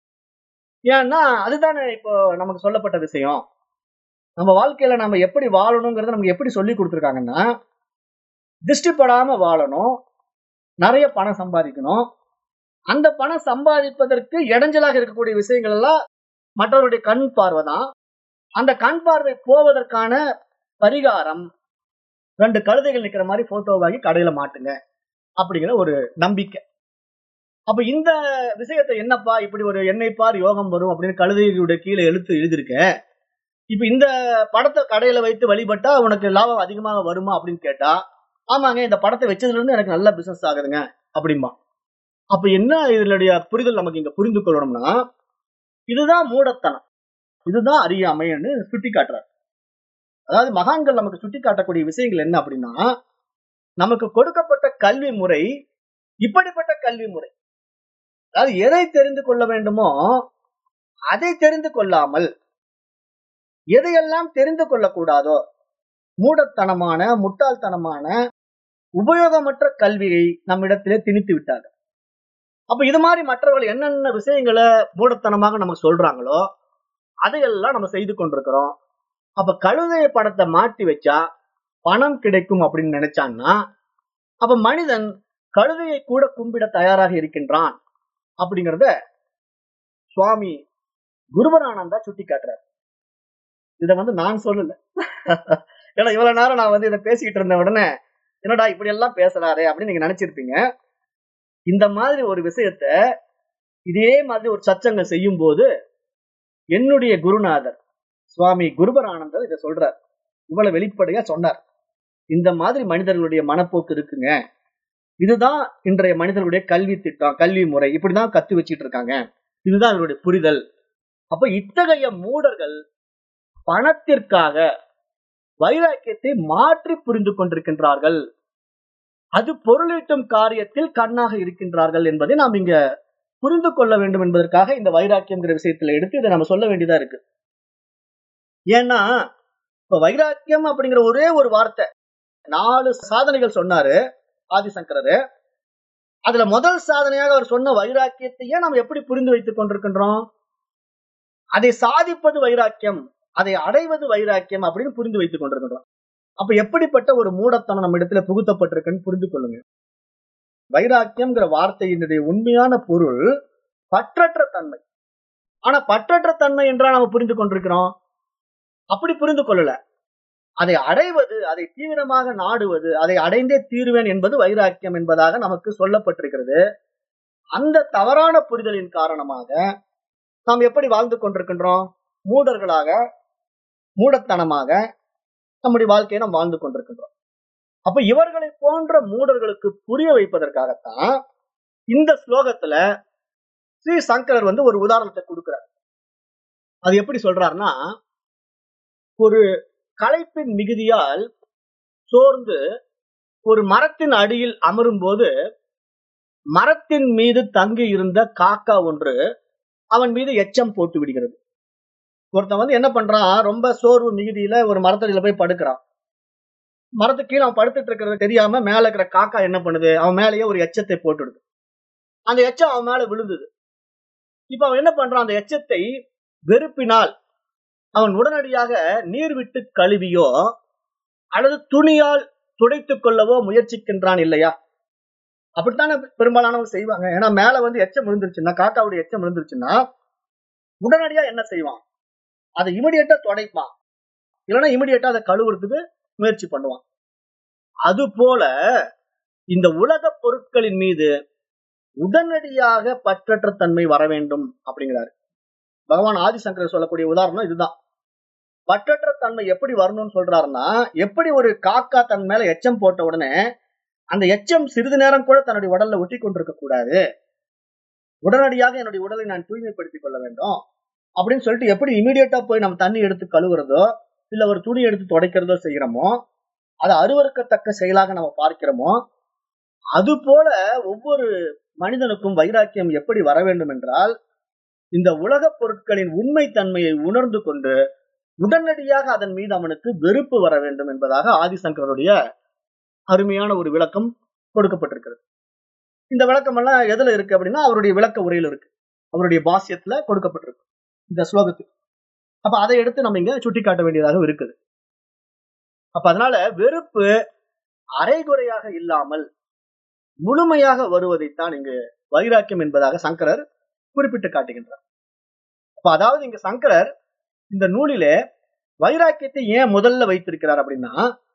ஏன்னா அதுதானே இப்போ நமக்கு சொல்லப்பட்ட விஷயம் நம்ம வாழ்க்கையில நம்ம எப்படி வாழணுங்கிறத நமக்கு எப்படி சொல்லி கொடுத்துருக்காங்கன்னா திருஷ்டிப்படாம வாழணும் நிறைய பணம் சம்பாதிக்கணும் அந்த பணம் சம்பாதிப்பதற்கு இடைஞ்சலாக இருக்கக்கூடிய விஷயங்கள் எல்லாம் மற்றவருடைய கண் பார்வை தான் அந்த கண் பார்வை போவதற்கான பரிகாரம் ரெண்டு கழுதைகள் நிக்கிற மாதிரி போட்டோ வாங்கி கடையில மாட்டுங்க அப்படிங்கிற ஒரு நம்பிக்கை அப்ப இந்த விஷயத்தை என்னப்பா இப்படி ஒரு எண்ணெய் பார் யோகம் வரும் அப்படின்னு கழுதைகளுடைய கீழே எழுத்து எழுதியிருக்க இப்ப இந்த படத்தை கடையில வைத்து வழிபட்டா உனக்கு லாபம் அதிகமாக வருமா அப்படின்னு கேட்டா ஆமாங்க இந்த படத்தை வச்சதுல இருந்து எனக்கு நல்ல பிசினஸ் ஆகுதுங்க அப்படிம்பா அப்ப என்ன இதனுடைய புரிதல் நமக்கு இங்க புரிந்து கொள்ளணும்னா இதுதான் மூடத்தனம் இதுதான் அறியாமைன்னு சுட்டி காட்டுறாரு அதாவது மகான்கள் நமக்கு சுட்டி காட்டக்கூடிய விஷயங்கள் என்ன அப்படின்னா நமக்கு கொடுக்கப்பட்ட கல்வி முறை இப்படிப்பட்ட கல்வி முறை அதாவது எதை தெரிந்து கொள்ள வேண்டுமோ அதை தெரிந்து கொள்ளாமல் எதையெல்லாம் தெரிந்து கொள்ளக்கூடாதோ மூடத்தனமான முட்டாள்தனமான உபயோகமற்ற கல்வியை நம்மிடத்திலே திணித்து விட்டார்கள் அப்ப இது மாதிரி மற்றவர்கள் என்னென்ன விஷயங்களை மூடத்தனமாக நம்ம சொல்றாங்களோ அதையெல்லாம் நம்ம செய்து கொண்டிருக்கிறோம் அப்ப கழுதைய படத்தை மாட்டி வச்சா பணம் கிடைக்கும் அப்படின்னு நினைச்சான்னா அப்ப மனிதன் கழுதையை கூட கும்பிட தயாராக இருக்கின்றான் அப்படிங்கிறத சுவாமி குருபரானந்தா சுட்டி காட்டுறார் இத வந்து நான் சொல்லல ஏன்னா இவ்வளவு நேரம் நான் வந்து இதை பேசிக்கிட்டு இருந்த உடனே என்னடா இப்படி எல்லாம் பேசுறாரே அப்படின்னு நீங்க நினைச்சிருப்பீங்க இந்த மாதிரி ஒரு விஷயத்த இதே மாதிரி ஒரு சச்சங்கம் செய்யும் போது என்னுடைய குருநாதர் சுவாமி குருபரானந்தர் இதை சொல்றார் இவ்வளவு வெளிப்படையா சொன்னார் இந்த மாதிரி மனிதர்களுடைய மனப்போக்கு இருக்குங்க இதுதான் இன்றைய மனிதர்களுடைய கல்வி திட்டம் கல்வி முறை இப்படிதான் கத்து வச்சிட்டு இருக்காங்க இதுதான் அவருடைய புரிதல் அப்ப இத்தகைய மூடர்கள் பணத்திற்காக வைராக்கியத்தை மாற்றி புரிந்து கொண்டிருக்கின்றார்கள் அது பொருளீட்டும் காரியத்தில் கண்ணாக இருக்கின்றார்கள் என்பதை நாம் இங்க புரிந்து கொள்ள வேண்டும் என்பதற்காக இந்த வைராக்கியம்ங்கிற விஷயத்துல எடுத்து இதை நம்ம சொல்ல வேண்டியதா இருக்கு ஏன்னா இப்ப வைராக்கியம் அப்படிங்கிற ஒரே ஒரு வார்த்தை நாலு சாதனைகள் சொன்னாரு ஆதிசங்கரரு அதுல முதல் சாதனையாக அவர் சொன்ன வைராக்கியத்தையே நாம் எப்படி புரிந்து வைத்துக் கொண்டிருக்கின்றோம் அதை சாதிப்பது வைராக்கியம் அதை அடைவது வைராக்கியம் அப்படின்னு புரிந்து வைத்துக் கொண்டிருக்கின்றோம் அப்ப எப்படிப்பட்ட ஒரு மூடத்தனம் நம்ம இடத்துல புகுத்தப்பட்டிருக்குன்னு புரிந்து கொள்ளுங்க வைராக்கியம்ங்கிற வார்த்தையினுடைய உண்மையான பொருள் பற்றற்ற தன்மை ஆனா பற்றற்ற தன்மை என்றால் நம்ம புரிந்து கொண்டிருக்கிறோம் அப்படி புரிந்து கொள்ளல அதை அடைவது அதை தீவிரமாக நாடுவது அதை அடைந்தே தீருவேன் என்பது வைராக்கியம் என்பதாக நமக்கு சொல்லப்பட்டிருக்கிறது அந்த தவறான புரிதலின் காரணமாக நாம் எப்படி வாழ்ந்து கொண்டிருக்கின்றோம் மூடர்களாக மூடத்தனமாக நம்முடைய வாழ்க்கையை நாம் வாழ்ந்து கொண்டிருக்கின்றோம் அப்ப இவர்களை போன்ற மூடர்களுக்கு புரிய வைப்பதற்காகத்தான் இந்த ஸ்லோகத்துல ஸ்ரீ சங்கரர் வந்து ஒரு உதாரணத்தை கொடுக்கிறார் அது எப்படி சொல்றாருன்னா ஒரு களைப்பின் மிகுதியால் சோர்ந்து ஒரு மரத்தின் அடியில் அமரும் போது மரத்தின் மீது தங்கி இருந்த காக்கா ஒன்று அவன் மீது எச்சம் போட்டு விடுகிறது ஒருத்தன் வந்து என்ன பண்றான் ரொம்ப சோர்வு மிகுதியில ஒரு மரத்தடியில போய் படுக்கிறான் மரத்துக்கு கீழே அவன் படுத்துட்டு இருக்கிறது தெரியாம மேல இருக்கிற காக்கா என்ன பண்ணுது அவன் மேலேயே ஒரு எச்சத்தை போட்டுடுது அந்த எச்சம் அவன் மேல விழுந்தது இப்ப அவன் என்ன பண்றான் அந்த எச்சத்தை வெறுப்பினால் அவன் உடனடியாக நீர் விட்டு கழுவியோ அல்லது துணியால் துடைத்துக் கொள்ளவோ முயற்சிக்கின்றான் இல்லையா அப்படித்தானே பெரும்பாலானவங்க செய்வாங்க ஏன்னா மேல வந்து எச்சம் விழுந்துருச்சுன்னா காக்காவுடைய எச்சம் விழுந்துருச்சுன்னா உடனடியா என்ன செய்வான் அதை இமிடியேட்டா துடைப்பான் இல்லைன்னா இமிடியேட்டா அதை கழுவுறதுக்கு முயற்சி பண்ணுவான் அது போல இந்த உலக பொருட்களின் மீது உடனடியாக பற்றற்ற தன்மை வர வேண்டும் அப்படிங்கிறாரு பகவான் ஆதிசங்கர் சொல்லக்கூடிய உதாரணம் இதுதான் பற்றற்ற தன்மை எப்படி வரணும்னு சொல்றாருன்னா எப்படி ஒரு காக்கா தன் மேல எச்சம் போட்ட உடனே அந்த எச்சம் சிறிது நேரம் கூட தன்னுடைய உடல்ல ஒட்டி கொண்டிருக்க கூடாது உடனடியாக என்னுடைய உடலை நான் தூய்மைப்படுத்திக் கொள்ள வேண்டும் அப்படின்னு சொல்லிட்டு எப்படி இமீடியட்டா போய் நம்ம தண்ணி எடுத்து கழுவுறதோ இல்ல ஒரு துணி எடுத்து துடைக்கிறதோ செய்யறோமோ அது அருவறுக்கத்தக்க செயலாக நம்ம பார்க்கிறோமோ அது போல ஒவ்வொரு மனிதனுக்கும் வைராக்கியம் எப்படி வர வேண்டும் என்றால் இந்த உலகப் பொருட்களின் உண்மை தன்மையை உணர்ந்து கொண்டு உடனடியாக அதன் மீது அவனுக்கு வெறுப்பு வர வேண்டும் என்பதாக ஆதிசங்கருடைய அருமையான ஒரு விளக்கம் கொடுக்கப்பட்டிருக்கிறது இந்த விளக்கம் எல்லாம் எதுல இருக்கு அப்படின்னா அவருடைய விளக்க உரையில இருக்கு அவருடைய பாசியத்துல கொடுக்கப்பட்டிருக்கு இந்த ஸ்லோகத்துக்கு அப்ப அதை எடுத்து நம்ம இங்க சுட்டி காட்ட வேண்டியதாக இருக்குது அப்ப அதனால வெறுப்பு அரைகுறையாக இல்லாமல் முழுமையாக வருவதைத்தான் இங்கு வைராக்கியம் என்பதாக சங்கரர் குறிப்பிட்டு காட்டுகின்றார் அப்ப அதாவது இங்க சங்கரர் இந்த நூலிலே வைராக்கியத்தை ஏன் முதல்ல வைத்திருக்கிறார் அப்படின்னா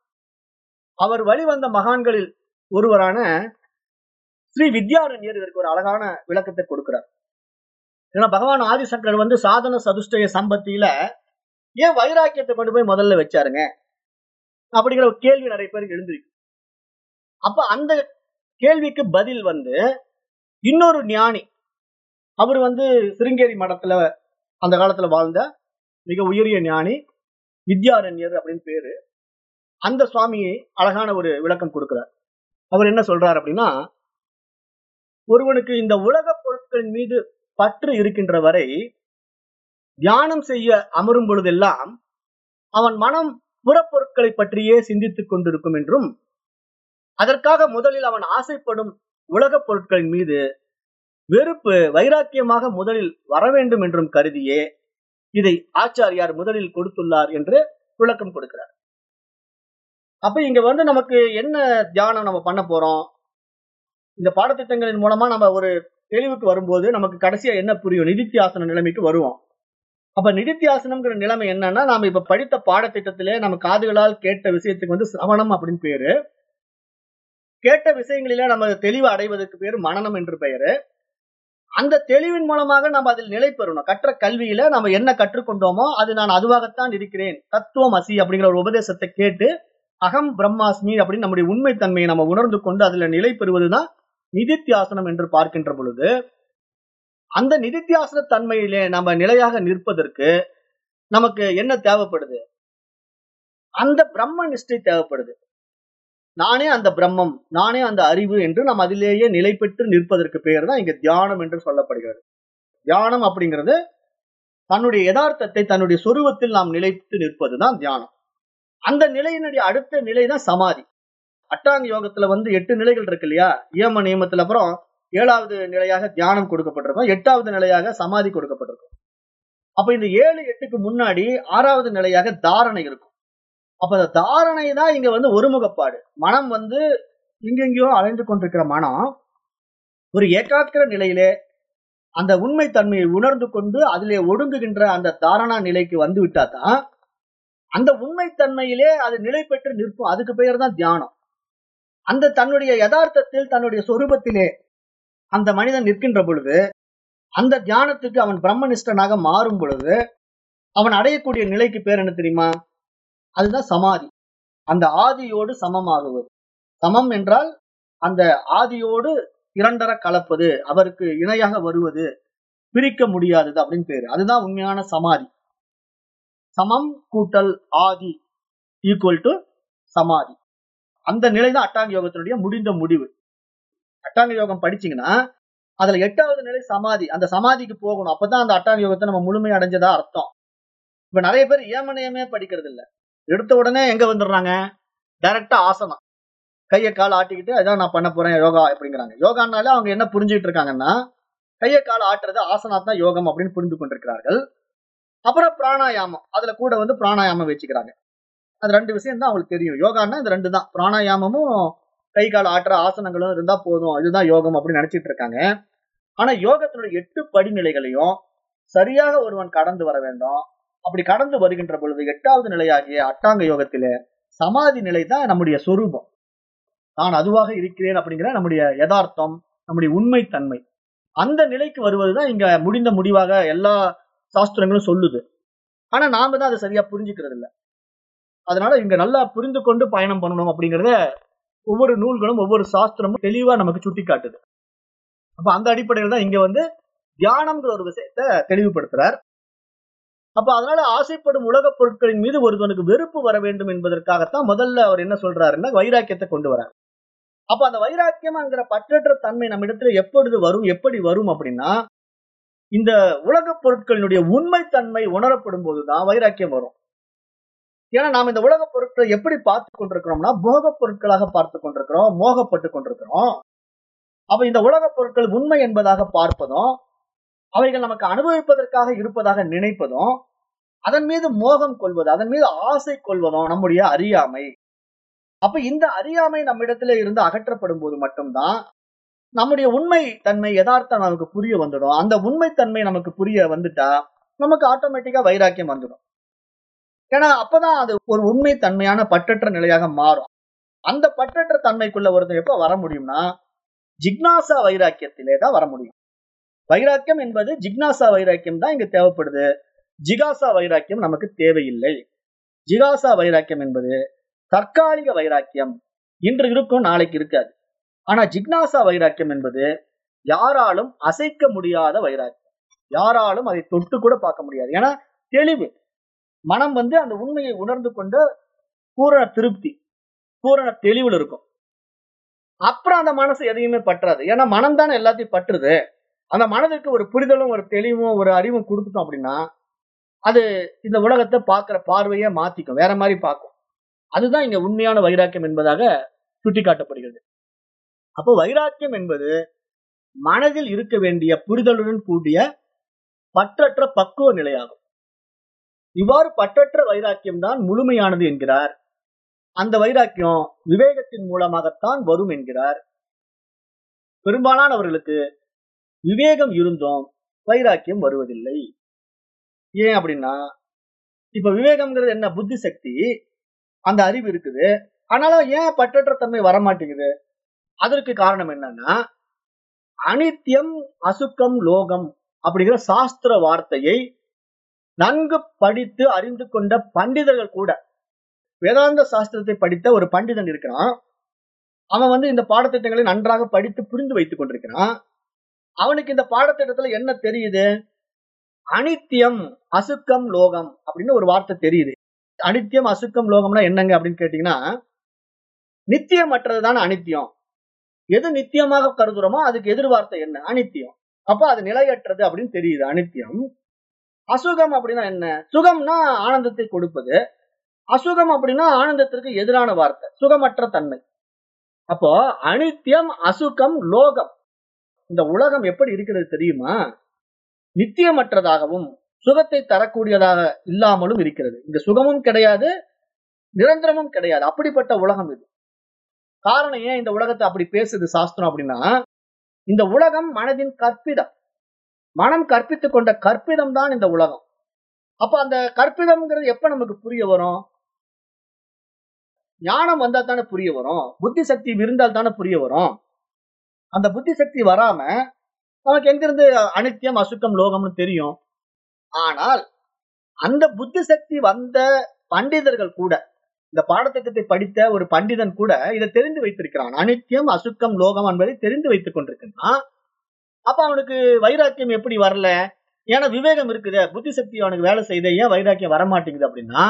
அவர் வழிவந்த மகான்களில் ஒருவரான ஸ்ரீ வித்யாரண்யர் இதற்கு ஒரு அழகான விளக்கத்தை கொடுக்கிறார் ஏன்னா பகவான் ஆதிசங்கர் வந்து சாதன சதுஷ்டய சம்பத்தியில ஏன் வைராக்கியத்தை கொண்டு போய் முதல்ல வச்சாருங்க அப்படிங்கிற ஒரு கேள்வி நிறைய பேருக்கு எழுந்திருக்கு அப்ப அந்த கேள்விக்கு பதில் வந்து இன்னொரு ஞானி அவர் வந்து சிருங்கேரி மடத்துல அந்த காலத்துல வாழ்ந்த மிக உயரிய ஞானி வித்யாரண்யர் அப்படின்னு பேரு அந்த சுவாமி அழகான ஒரு விளக்கம் கொடுக்கிறார் அவர் என்ன சொல்றார் அப்படின்னா ஒருவனுக்கு இந்த உலக பொருட்களின் மீது பற்று இருக்கின்ற வரை தியானம் செய்ய அமரும் பொழுதெல்லாம் அவன் மனம் புறப்பொருட்களை பற்றியே சிந்தித்துக் கொண்டிருக்கும் என்றும் அதற்காக முதலில் அவன் ஆசைப்படும் உலகப் பொருட்களின் மீது வெறுப்பு வைராக்கியமாக முதலில் வர வேண்டும் என்றும் கருதியே இதை ஆச்சாரியார் முதலில் கொடுத்துள்ளார் என்று விளக்கம் கொடுக்கிறார் அப்ப இங்க வந்து நமக்கு என்ன தியானம் நம்ம பண்ண போறோம் இந்த பாடத்திட்டங்களின் மூலமா நம்ம ஒரு தெளிவுக்கு வரும்போது நமக்கு கடைசியா என்ன புரியும் நிதித்தியாசன நிலைமைக்கு வருவோம் அப்ப நிதித்தியாசனம்ங்கிற நிலைமை என்னன்னா நாம இப்ப படித்த பாடத்திட்டத்திலே நம்ம காதுகளால் கேட்ட விஷயத்துக்கு வந்து சிரவணம் அப்படின்னு பேரு கேட்ட விஷயங்களிலே நம்ம தெளிவு அடைவதற்கு பேரு மனநம் என்று பெயரு அந்த தெளிவின் மூலமாக நம்ம அதில் நிலை பெறணும் கற்ற கல்வியில நம்ம என்ன கற்றுக்கொண்டோமோ அது நான் அதுவாகத்தான் இருக்கிறேன் தத்துவம் அசி அப்படிங்கிற ஒரு உபதேசத்தை கேட்டு அகம் பிரம்மாஸ்மி அப்படின்னு நம்முடைய உண்மை தன்மையை நம்ம உணர்ந்து கொண்டு அதுல நிலை பெறுவதுதான் நிதித்தியாசனம் என்று பார்க்கின்ற பொழுது அந்த நிதித்தியாசன தன்மையிலே நம்ம நிலையாக நிற்பதற்கு நமக்கு என்ன தேவைப்படுது அந்த பிரம்ம நிஷ்டை தேவைப்படுது நானே அந்த பிரம்மம் நானே அந்த அறிவு என்று நாம் அதிலேயே நிலை பெற்று நிற்பதற்கு பெயர் தான் இங்க தியானம் என்று சொல்லப்படுகிறது தியானம் அப்படிங்கிறது தன்னுடைய யதார்த்தத்தை தன்னுடைய சொருவத்தில் நாம் நிலைத்து நிற்பதுதான் தியானம் அந்த நிலையினுடைய அடுத்த நிலை தான் சமாதி அட்டாங்க யோகத்துல வந்து எட்டு நிலைகள் இருக்கு இல்லையா ஏம நியமத்துல அப்புறம் ஏழாவது நிலையாக தியானம் கொடுக்கப்பட்டிருக்கும் எட்டாவது நிலையாக சமாதி கொடுக்கப்பட்டிருக்கும் அப்ப இந்த ஏழு எட்டுக்கு முன்னாடி ஆறாவது நிலையாக தாரணை இருக்கும் அப்ப அந்த தாரணை தான் இங்க வந்து ஒருமுகப்பாடு மனம் வந்து இங்கெங்கேயோ அலைந்து கொண்டிருக்கிற மனம் ஒரு ஏகாக்கிர நிலையிலே அந்த உண்மை தன்மையை உணர்ந்து கொண்டு அதிலே ஒடுங்குகின்ற அந்த தாரணா நிலைக்கு வந்து விட்டா தான் அந்த உண்மை தன்மையிலே அது நிலை பெற்று நிற்கும் அதுக்கு பெயர் தான் தியானம் அந்த தன்னுடைய யதார்த்தத்தில் தன்னுடைய சொரூபத்திலே அந்த மனிதன் நிற்கின்ற பொழுது அந்த தியானத்துக்கு அவன் பிரம்மனிஷ்டனாக மாறும் பொழுது அவன் அடையக்கூடிய நிலைக்கு பேர் என்ன தெரியுமா அதுதான் சமாதி அந்த ஆதியோடு சமமாகுவது சமம் என்றால் அந்த ஆதியோடு இரண்டர கலப்பது அவருக்கு இணையாக வருவது பிரிக்க முடியாதது அப்படின்னு பேரு அதுதான் உண்மையான சமாதி சமம் கூட்டல் ஆதி ஈக்குவல் டு சமாதி அந்த நிலை தான் அட்டாங்க யோகத்தினுடைய முடிந்த முடிவு அட்டாங்க யோகம் படிச்சீங்கன்னா அதுல எட்டாவது நிலை சமாதி அந்த சமாதிக்கு போகணும் அப்பதான் அந்த அட்டாங்க யோகத்தை நம்ம முழுமை அடைஞ்சதா அர்த்தம் இப்ப நிறைய பேர் ஏமனையமே படிக்கிறது இல்ல எடுத்த உடனே எங்க வந்துடுறாங்க டைரக்டா ஆசனம் கையை கால் ஆட்டிக்கிட்டு அதான் நான் பண்ண போறேன் யோகா அப்படிங்கிறாங்க யோகானாலே அவங்க என்ன புரிஞ்சுக்கிட்டு இருக்காங்கன்னா கையை கால் ஆட்டுறது ஆசனா தான் யோகம் அப்படின்னு புரிந்து கொண்டிருக்கிறார்கள் அப்புறம் பிராணாயாமம் அதுல கூட வந்து பிராணாயாமம் வச்சுக்கிறாங்க அது ரெண்டு விஷயம் தான் அவங்களுக்கு தெரியும் யோகான்னா இந்த ரெண்டு தான் பிராணாயாமமும் கை கால் ஆட்டுற ஆசனங்களும் இருந்தா போதும் இதுதான் யோகம் அப்படின்னு நினைச்சிட்டு இருக்காங்க ஆனா யோகத்தினுடைய எட்டு படிநிலைகளையும் சரியாக ஒருவன் கடந்து வர வேண்டும் அப்படி கடந்து வருகின்ற பொழுது எட்டாவது நிலையாகிய அட்டாங்க யோகத்திலே சமாதி நிலை தான் நம்முடைய சொரூபம் நான் அதுவாக இருக்கிறேன் அப்படிங்கிற நம்முடைய யதார்த்தம் நம்முடைய உண்மைத்தன்மை அந்த நிலைக்கு வருவதுதான் இங்க முடிந்த முடிவாக எல்லா சாஸ்திரங்களும் சொல்லுது ஆனா நாம தான் அதை சரியா புரிஞ்சுக்கிறது இல்ல அதனால இங்க நல்லா புரிந்து கொண்டு பயணம் பண்ணணும் அப்படிங்கறத ஒவ்வொரு நூல்களும் ஒவ்வொரு சாஸ்திரமும் தெளிவா நமக்கு சுட்டி காட்டுது அப்ப அந்த அடிப்படையில் தான் இங்க வந்து தியானம்ங்கிற ஒரு விஷயத்த தெளிவுபடுத்துறார் அப்ப அதனால ஆசைப்படும் உலகப் பொருட்களின் மீது ஒருவனுக்கு வெறுப்பு வர வேண்டும் என்பதற்காகத்தான் முதல்ல அவர் என்ன சொல்றாருன்னா வைராக்கியத்தை கொண்டு வரார் அப்ப அந்த வைராக்கியம்ங்கிற பற்றற்ற தன்மை நம்ம இடத்துல எப்பொழுது வரும் எப்படி வரும் அப்படின்னா இந்த உலகப் பொருட்களினுடைய உண்மைத்தன்மை உணரப்படும் போதுதான் வைராக்கியம் வரும் ஏன்னா நாம் இந்த உலகப் பொருட்களை எப்படி பார்த்து கொண்டிருக்கிறோம்னா போகப் பொருட்களாக பார்த்து கொண்டிருக்கிறோம் மோகப்பட்டு கொண்டிருக்கிறோம் அப்ப இந்த உலகப் பொருட்கள் உண்மை என்பதாக பார்ப்பதும் அவைகள் நமக்கு அனுபவிப்பதற்காக இருப்பதாக நினைப்பதும் அதன் மீது மோகம் கொள்வது அதன் மீது ஆசை கொள்வதும் நம்முடைய அறியாமை அப்ப இந்த அறியாமை நம்மிடத்துல இருந்து அகற்றப்படும் போது மட்டும்தான் நம்முடைய உண்மை தன்மை யதார்த்தம் நமக்கு புரிய வந்துடும் அந்த உண்மை தன்மை நமக்கு புரிய வந்துட்டா நமக்கு ஆட்டோமேட்டிக்கா வைராக்கியம் வந்துடும் ஏன்னா அப்பதான் அது ஒரு உண்மை தன்மையான பற்றற்ற நிலையாக மாறும் அந்த பற்றற்ற தன்மைக்குள்ள ஒருத்தர் எப்ப வர முடியும்னா ஜிக்னாசா வைராக்கியத்திலே தான் வர முடியும் வைராக்கியம் என்பது ஜிக்னாசா வைராக்கியம் தான் இங்க தேவைப்படுது ஜிகாசா வைராக்கியம் நமக்கு தேவையில்லை ஜிகாசா வைராக்கியம் என்பது தற்காலிக வைராக்கியம் இன்று இருக்கும் நாளைக்கு இருக்காது ஆனா ஜிக்னாசா வைராக்கியம் என்பது யாராலும் அசைக்க முடியாத வைராக்கியம் யாராலும் அதை தொட்டு கூட பார்க்க முடியாது ஏன்னா தெளிவு மனம் வந்து அந்த உண்மையை உணர்ந்து கொண்ட பூரண திருப்தி பூரண தெளிவில் இருக்கும் அப்புறம் அந்த மனசு எதையுமே பற்றாது ஏன்னா மனம் தானே எல்லாத்தையும் பற்றுது அந்த மனதுக்கு ஒரு புரிதலும் ஒரு தெளிவும் ஒரு அறிவும் கொடுத்துட்டோம் அப்படின்னா அது இந்த உலகத்தை பார்க்கிற பார்வையை மாத்திக்கும் வேற மாதிரி பார்க்கும் அதுதான் இங்க உண்மையான வைராக்கியம் என்பதாக சுட்டிக்காட்டப்படுகிறது அப்போ வைராக்கியம் என்பது மனதில் இருக்க வேண்டிய புரிதலுடன் கூடிய பற்றற்ற பக்குவ நிலையாகும் இவ்வாறு பற்றற்ற வைராக்கியம் தான் முழுமையானது என்கிறார் அந்த வைராக்கியம் விவேகத்தின் மூலமாகத்தான் வரும் என்கிறார் பெரும்பாலானவர்களுக்கு விவேகம் இருந்தும் வைராக்கியம் வருவதில்லை ஏன் அப்படின்னா இப்ப விவேகம்ங்கிறது என்ன புத்தி சக்தி அந்த அறிவு இருக்குது ஆனாலும் ஏன் பற்றற்ற தன்மை வரமாட்டேங்குது அதற்கு காரணம் என்னன்னா அனித்தியம் அசுக்கம் லோகம் அப்படிங்கிற சாஸ்திர வார்த்தையை நன்கு படித்து அறிந்து கொண்ட பண்டிதர்கள் கூட வேதாந்த சாஸ்திரத்தை படித்த ஒரு பண்டிதன் இருக்கிறான் அவன் வந்து இந்த பாடத்திட்டங்களை நன்றாக படித்து புரிந்து வைத்துக் கொண்டிருக்கிறான் அவனுக்கு இந்த பாடத்திட்டத்துல என்ன தெரியுது அனித்தியம் அசுக்கம் லோகம் அப்படின்னு ஒரு வார்த்தை தெரியுது அனித்தியம் அசுக்கம் லோகம்னா என்னங்க அப்படின்னு கேட்டீங்கன்னா நித்தியமற்றது தானே அனித்தியம் எது நித்தியமாக கருதுறோமோ அதுக்கு எதிர்வார்த்தை என்ன அனித்தியம் அப்ப அது நிலையற்றது அப்படின்னு தெரியுது அனித்தியம் அசுகம் அப்படின்னா என்ன சுகம்னா ஆனந்தத்தை கொடுப்பது அசுகம் அப்படின்னா ஆனந்தத்திற்கு எதிரான வார்த்தை சுகமற்ற தன்மை அப்போ அனித்தியம் அசுகம் லோகம் இந்த உலகம் எப்படி இருக்கிறது தெரியுமா நித்தியமற்றதாகவும் சுகத்தை தரக்கூடியதாக இல்லாமலும் இருக்கிறது இந்த சுகமும் கிடையாது நிரந்தரமும் கிடையாது அப்படிப்பட்ட உலகம் இது காரணம் ஏன் இந்த உலகத்தை அப்படி பேசுது சாஸ்திரம் அப்படின்னா இந்த உலகம் மனதின் கற்பிதம் மனம் கற்பித்துக் கொண்ட கற்பிதம் தான் இந்த உலகம் அப்ப அந்த கற்பிதம்ங்கிறது எப்ப நமக்கு புரிய வரும் ஞானம் வந்தா தானே புரிய வரும் புத்தி சக்தி இருந்தால் தானே புரிய வரும் அந்த புத்தி சக்தி வராம நமக்கு எங்கிருந்து அனித்தியம் அசுக்கம் லோகம்னு தெரியும் ஆனால் அந்த புத்தி சக்தி வந்த பண்டிதர்கள் கூட இந்த பாடத்திட்டத்தை படித்த ஒரு பண்டிதன் கூட இதை தெரிந்து வைத்திருக்கிறான் அனித்தியம் அசுக்கம் லோகம் என்பதை தெரிந்து வைத்துக் கொண்டிருக்கிறான் அப்ப அவனுக்கு வைராக்கியம் எப்படி வரல ஏன்னா விவேகம் இருக்குது புத்தி சக்தி அவனுக்கு வேலை செய்த ஏன் வைராக்கியம் வரமாட்டேங்குது அப்படின்னா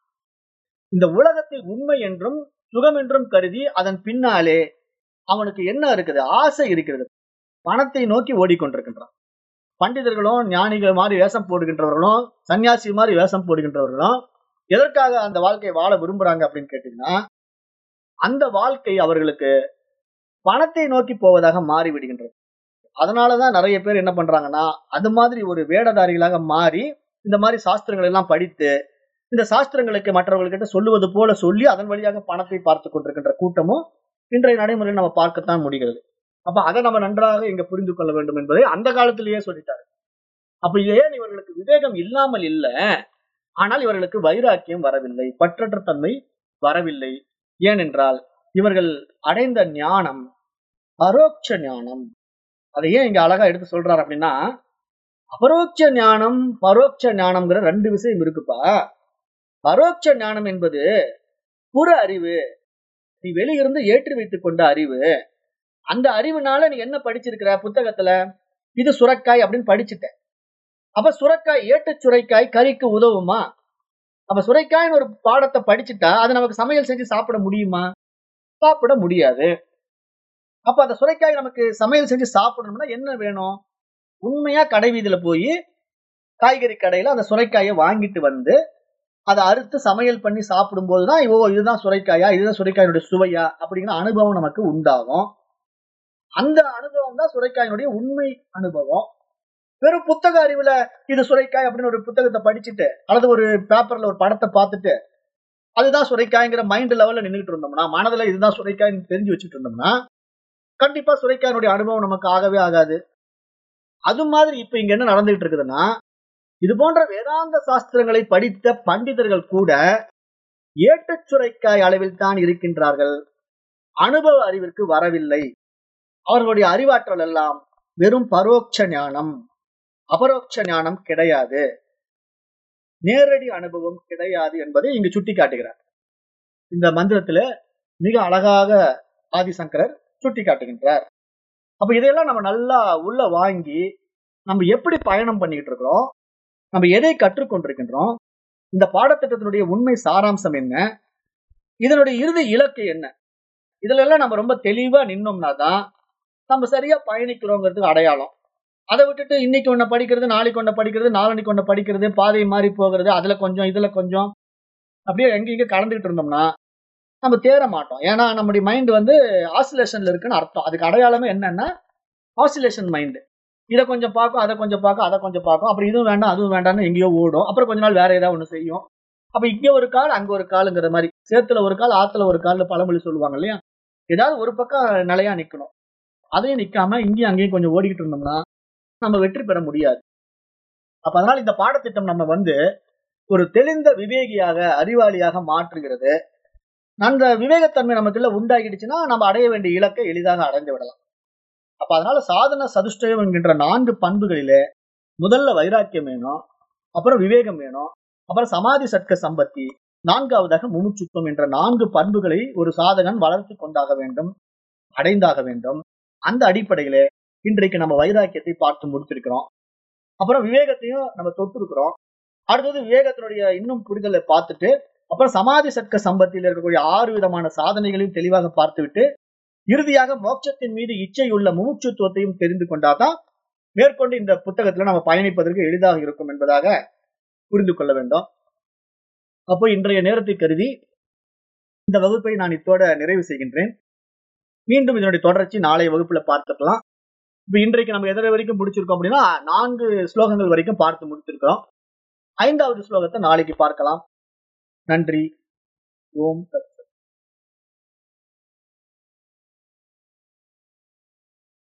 இந்த உலகத்தை உண்மை என்றும் சுகம் என்றும் கருதி அதன் பின்னாலே அவனுக்கு என்ன இருக்குது ஆசை இருக்கிறது பணத்தை நோக்கி ஓடிக்கொண்டிருக்கின்றான் பண்டிதர்களும் ஞானிகள் மாதிரி வேஷம் போடுகின்றவர்களும் சன்னியாசி மாதிரி வேஷம் போடுகின்றவர்களும் எதற்காக அந்த வாழ்க்கையை வாழ விரும்புறாங்க அப்படின்னு கேட்டீங்கன்னா அந்த வாழ்க்கை அவர்களுக்கு பணத்தை நோக்கி போவதாக மாறி விடுகின்றது அதனாலதான் நிறைய பேர் என்ன பண்றாங்கன்னா அது மாதிரி ஒரு வேடதாரிகளாக மாறி இந்த மாதிரி சாஸ்திரங்கள் எல்லாம் படித்து இந்த சாஸ்திரங்களுக்கு மற்றவர்கள்கிட்ட சொல்லுவது போல சொல்லி அதன் வழியாக பணத்தை பார்த்து கொண்டிருக்கின்ற கூட்டமும் இன்றைய நடைமுறையில் நம்ம பார்க்கத்தான் முடிகிறது அப்ப அதை நம்ம நன்றாக இங்க புரிந்து கொள்ள வேண்டும் என்பதை அந்த காலத்திலேயே சொல்லிட்டாரு அப்ப ஏன் இவர்களுக்கு விவேகம் இல்லாமல் இல்ல ஆனால் இவர்களுக்கு வைராக்கியம் வரவில்லை பற்றற்ற தன்மை வரவில்லை ஏனென்றால் இவர்கள் அடைந்த ஞானம் பரோட்ச ஞானம் அதை ஏன் இங்க அழகா எடுத்து சொல்றாரு அப்படின்னா அபரோட்ச ஞானம் பரோட்ச ஞானம்ங்கிற ரெண்டு விஷயம் இருக்குப்பா பரோட்ச ஞானம் என்பது புற அறிவு நீ வெளியிருந்து ஏற்றி வைத்துக் கொண்ட அறிவு அந்த அறிவுனால நீ என்ன படிச்சிருக்கிற புத்தகத்துல இது சுரக்காய் அப்படின்னு படிச்சுட்ட அப்ப சுரக்காய் ஏட்டு சுரைக்காய் கறிக்கு உதவுமா அப்ப சுரைக்காய்னு ஒரு பாடத்தை படிச்சுட்டா அது நமக்கு சமையல் செஞ்சு சாப்பிட முடியுமா சாப்பிட முடியாது அப்ப அந்த சுரைக்காய் நமக்கு சமையல் செஞ்சு சாப்பிடணும்னா என்ன வேணும் உண்மையா கடை வீதியில போய் காய்கறி கடையில அந்த சுரைக்காயை வாங்கிட்டு வந்து அதை அறுத்து சமையல் பண்ணி சாப்பிடும் போதுதான் ஓ இதுதான் சுரைக்காயா இதுதான் சுரைக்காயினுடைய சுவையா அப்படிங்கிற அனுபவம் நமக்கு உண்டாகும் அந்த அனுபவம் தான் சுரைக்காயினுடைய உண்மை அனுபவம் வெறும் புத்தக அறிவுல இது சுரைக்காய் அப்படின்னு ஒரு புத்தகத்தை படிச்சுட்டு அல்லது ஒரு பேப்பர்ல ஒரு படத்தை பார்த்துட்டு அதுதான் சுரைக்காய்ங்கிற மைண்ட் லெவல்ல நின்றுட்டு இருந்தோம்னா மனதுல இதுதான் சுரைக்காய்ன்னு தெரிஞ்சு வச்சுட்டு இருந்தோம்னா கண்டிப்பா சுரைக்காயினுடைய அனுபவம் நமக்கு ஆகவே ஆகாது அது மாதிரி இப்ப இங்க என்ன நடந்துகிட்டு இருக்குதுன்னா இது போன்ற வேதாந்த சாஸ்திரங்களை படித்த பண்டிதர்கள் கூட ஏட்டுச் சுரைக்காய் அளவில் தான் இருக்கின்றார்கள் அனுபவ அறிவிற்கு வரவில்லை அவர்களுடைய அறிவாற்றல் எல்லாம் வெறும் பரோட்ச ஞானம் அபரோக்ஷ ஞானம் கிடையாது நேரடி அனுபவம் கிடையாது என்பதை இங்கு சுட்டி காட்டுகிறார் இந்த மந்திரத்துல மிக அழகாக ஆதிசங்கரர் சுட்டி காட்டுகின்றார் அப்ப இதையெல்லாம் நம்ம நல்லா உள்ள வாங்கி நம்ம எப்படி பயணம் பண்ணிக்கிட்டு இருக்கிறோம் நம்ம எதை கற்றுக்கொண்டிருக்கின்றோம் இந்த பாடத்திட்டத்தினுடைய உண்மை சாராம்சம் என்ன இதனுடைய இறுதி இலக்கு என்ன இதுல எல்லாம் நம்ம ரொம்ப தெளிவா நின்னோம்னா தான் நம்ம சரியா பயணிக்கிறோங்கிறதுக்கு அடையாளம் அதை விட்டுட்டு இன்னைக்கு ஒண்ணு படிக்கிறது நாளைக்கு ஒண்ணு படிக்கிறது நாளன்னைக்கு ஒண்ணு படிக்கிறது பாதை மாறி போகிறது அதுல கொஞ்சம் இதுல கொஞ்சம் அப்படியே எங்க இங்க கலந்துகிட்டு இருந்தோம்னா நம்ம தேர மாட்டோம் ஏன்னா நம்முடைய மைண்ட் வந்து ஆசிலேஷன்ல இருக்குன்னு அர்த்தம் அதுக்கு அடையாளமே என்னன்னா ஆசிலேஷன் மைண்டு இதை கொஞ்சம் பார்க்கும் அதை கொஞ்சம் பார்க்கும் அதை கொஞ்சம் பார்க்கும் அப்புறம் இதுவும் வேண்டாம் அதுவும் வேண்டாம்னு எங்கேயோ ஓடும் அப்புறம் கொஞ்ச நாள் வேற ஏதாவது ஒண்ணு செய்யும் அப்ப இங்க ஒரு கால் அங்க ஒரு காலுங்கிற மாதிரி சேத்துல ஒரு கால் ஆத்துல ஒரு கால்னு பழமொழி சொல்லுவாங்க இல்லையா ஏதாவது ஒரு பக்கம் நிலையா நிக்கணும் அதையும் நிக்காம இங்கேயும் அங்கேயும் கொஞ்சம் ஓடிக்கிட்டு இருந்தோம்னா நம்ம வெற்றி பெற முடியாது அப்ப அதனால இந்த பாடத்திட்டம் நம்ம வந்து ஒரு தெளிந்த விவேகியாக அறிவாளியாக மாற்றுகிறது அந்த விவேகத்தன்மை நமக்குள்ள உண்டாகிடுச்சுன்னா நம்ம அடைய வேண்டிய இலக்கை எளிதாக அடைந்து விடலாம் அப்ப அதனால சாதன சதுஷ்டயம் என்கின்ற நான்கு பண்புகளிலே முதல்ல வைராக்கியம் வேணும் அப்புறம் விவேகம் வேணும் அப்புறம் சமாதி சட்க சம்பத்தி நான்காவதாக முமுட்சுத்தம் என்ற நான்கு பண்புகளை ஒரு சாதகன் வளர்த்து கொண்டாக வேண்டும் அடைந்தாக வேண்டும் அந்த அடிப்படையிலே இன்றைக்கு நம்ம வைராக்கியத்தை பார்த்து முடிச்சிருக்கிறோம் அப்புறம் விவேகத்தையும் நம்ம தொட்டிருக்கிறோம் அடுத்தது விவேகத்தினுடைய இன்னும் புரிதலை பார்த்துட்டு அப்புறம் சமாதி சட்க சம்பத்தியில் இருக்கக்கூடிய ஆறு விதமான சாதனைகளையும் தெளிவாக பார்த்துவிட்டு இறுதியாக மோட்சத்தின் மீது இச்சையுள்ள முமுட்சுத்துவத்தையும் தெரிந்து கொண்டாதான் மேற்கொண்டு இந்த புத்தகத்துல நம்ம பயணிப்பதற்கு எளிதாக இருக்கும் என்பதாக புரிந்து கொள்ள வேண்டும் அப்போ இன்றைய நேரத்தை கருதி இந்த வகுப்பை நான் இத்தோட நிறைவு செய்கின்றேன் மீண்டும் இதனுடைய தொடர்ச்சி நாளைய வகுப்புல பார்த்துக்கலாம் இப்ப இன்றைக்கு நம்ம எதிர வரைக்கும் முடிச்சிருக்கோம் அப்படின்னா நான்கு ஸ்லோகங்கள் வரைக்கும் பார்த்து முடித்திருக்கிறோம் ஐந்தாவது ஸ்லோகத்தை நாளைக்கு பார்க்கலாம் நன்றி ஓம் தத்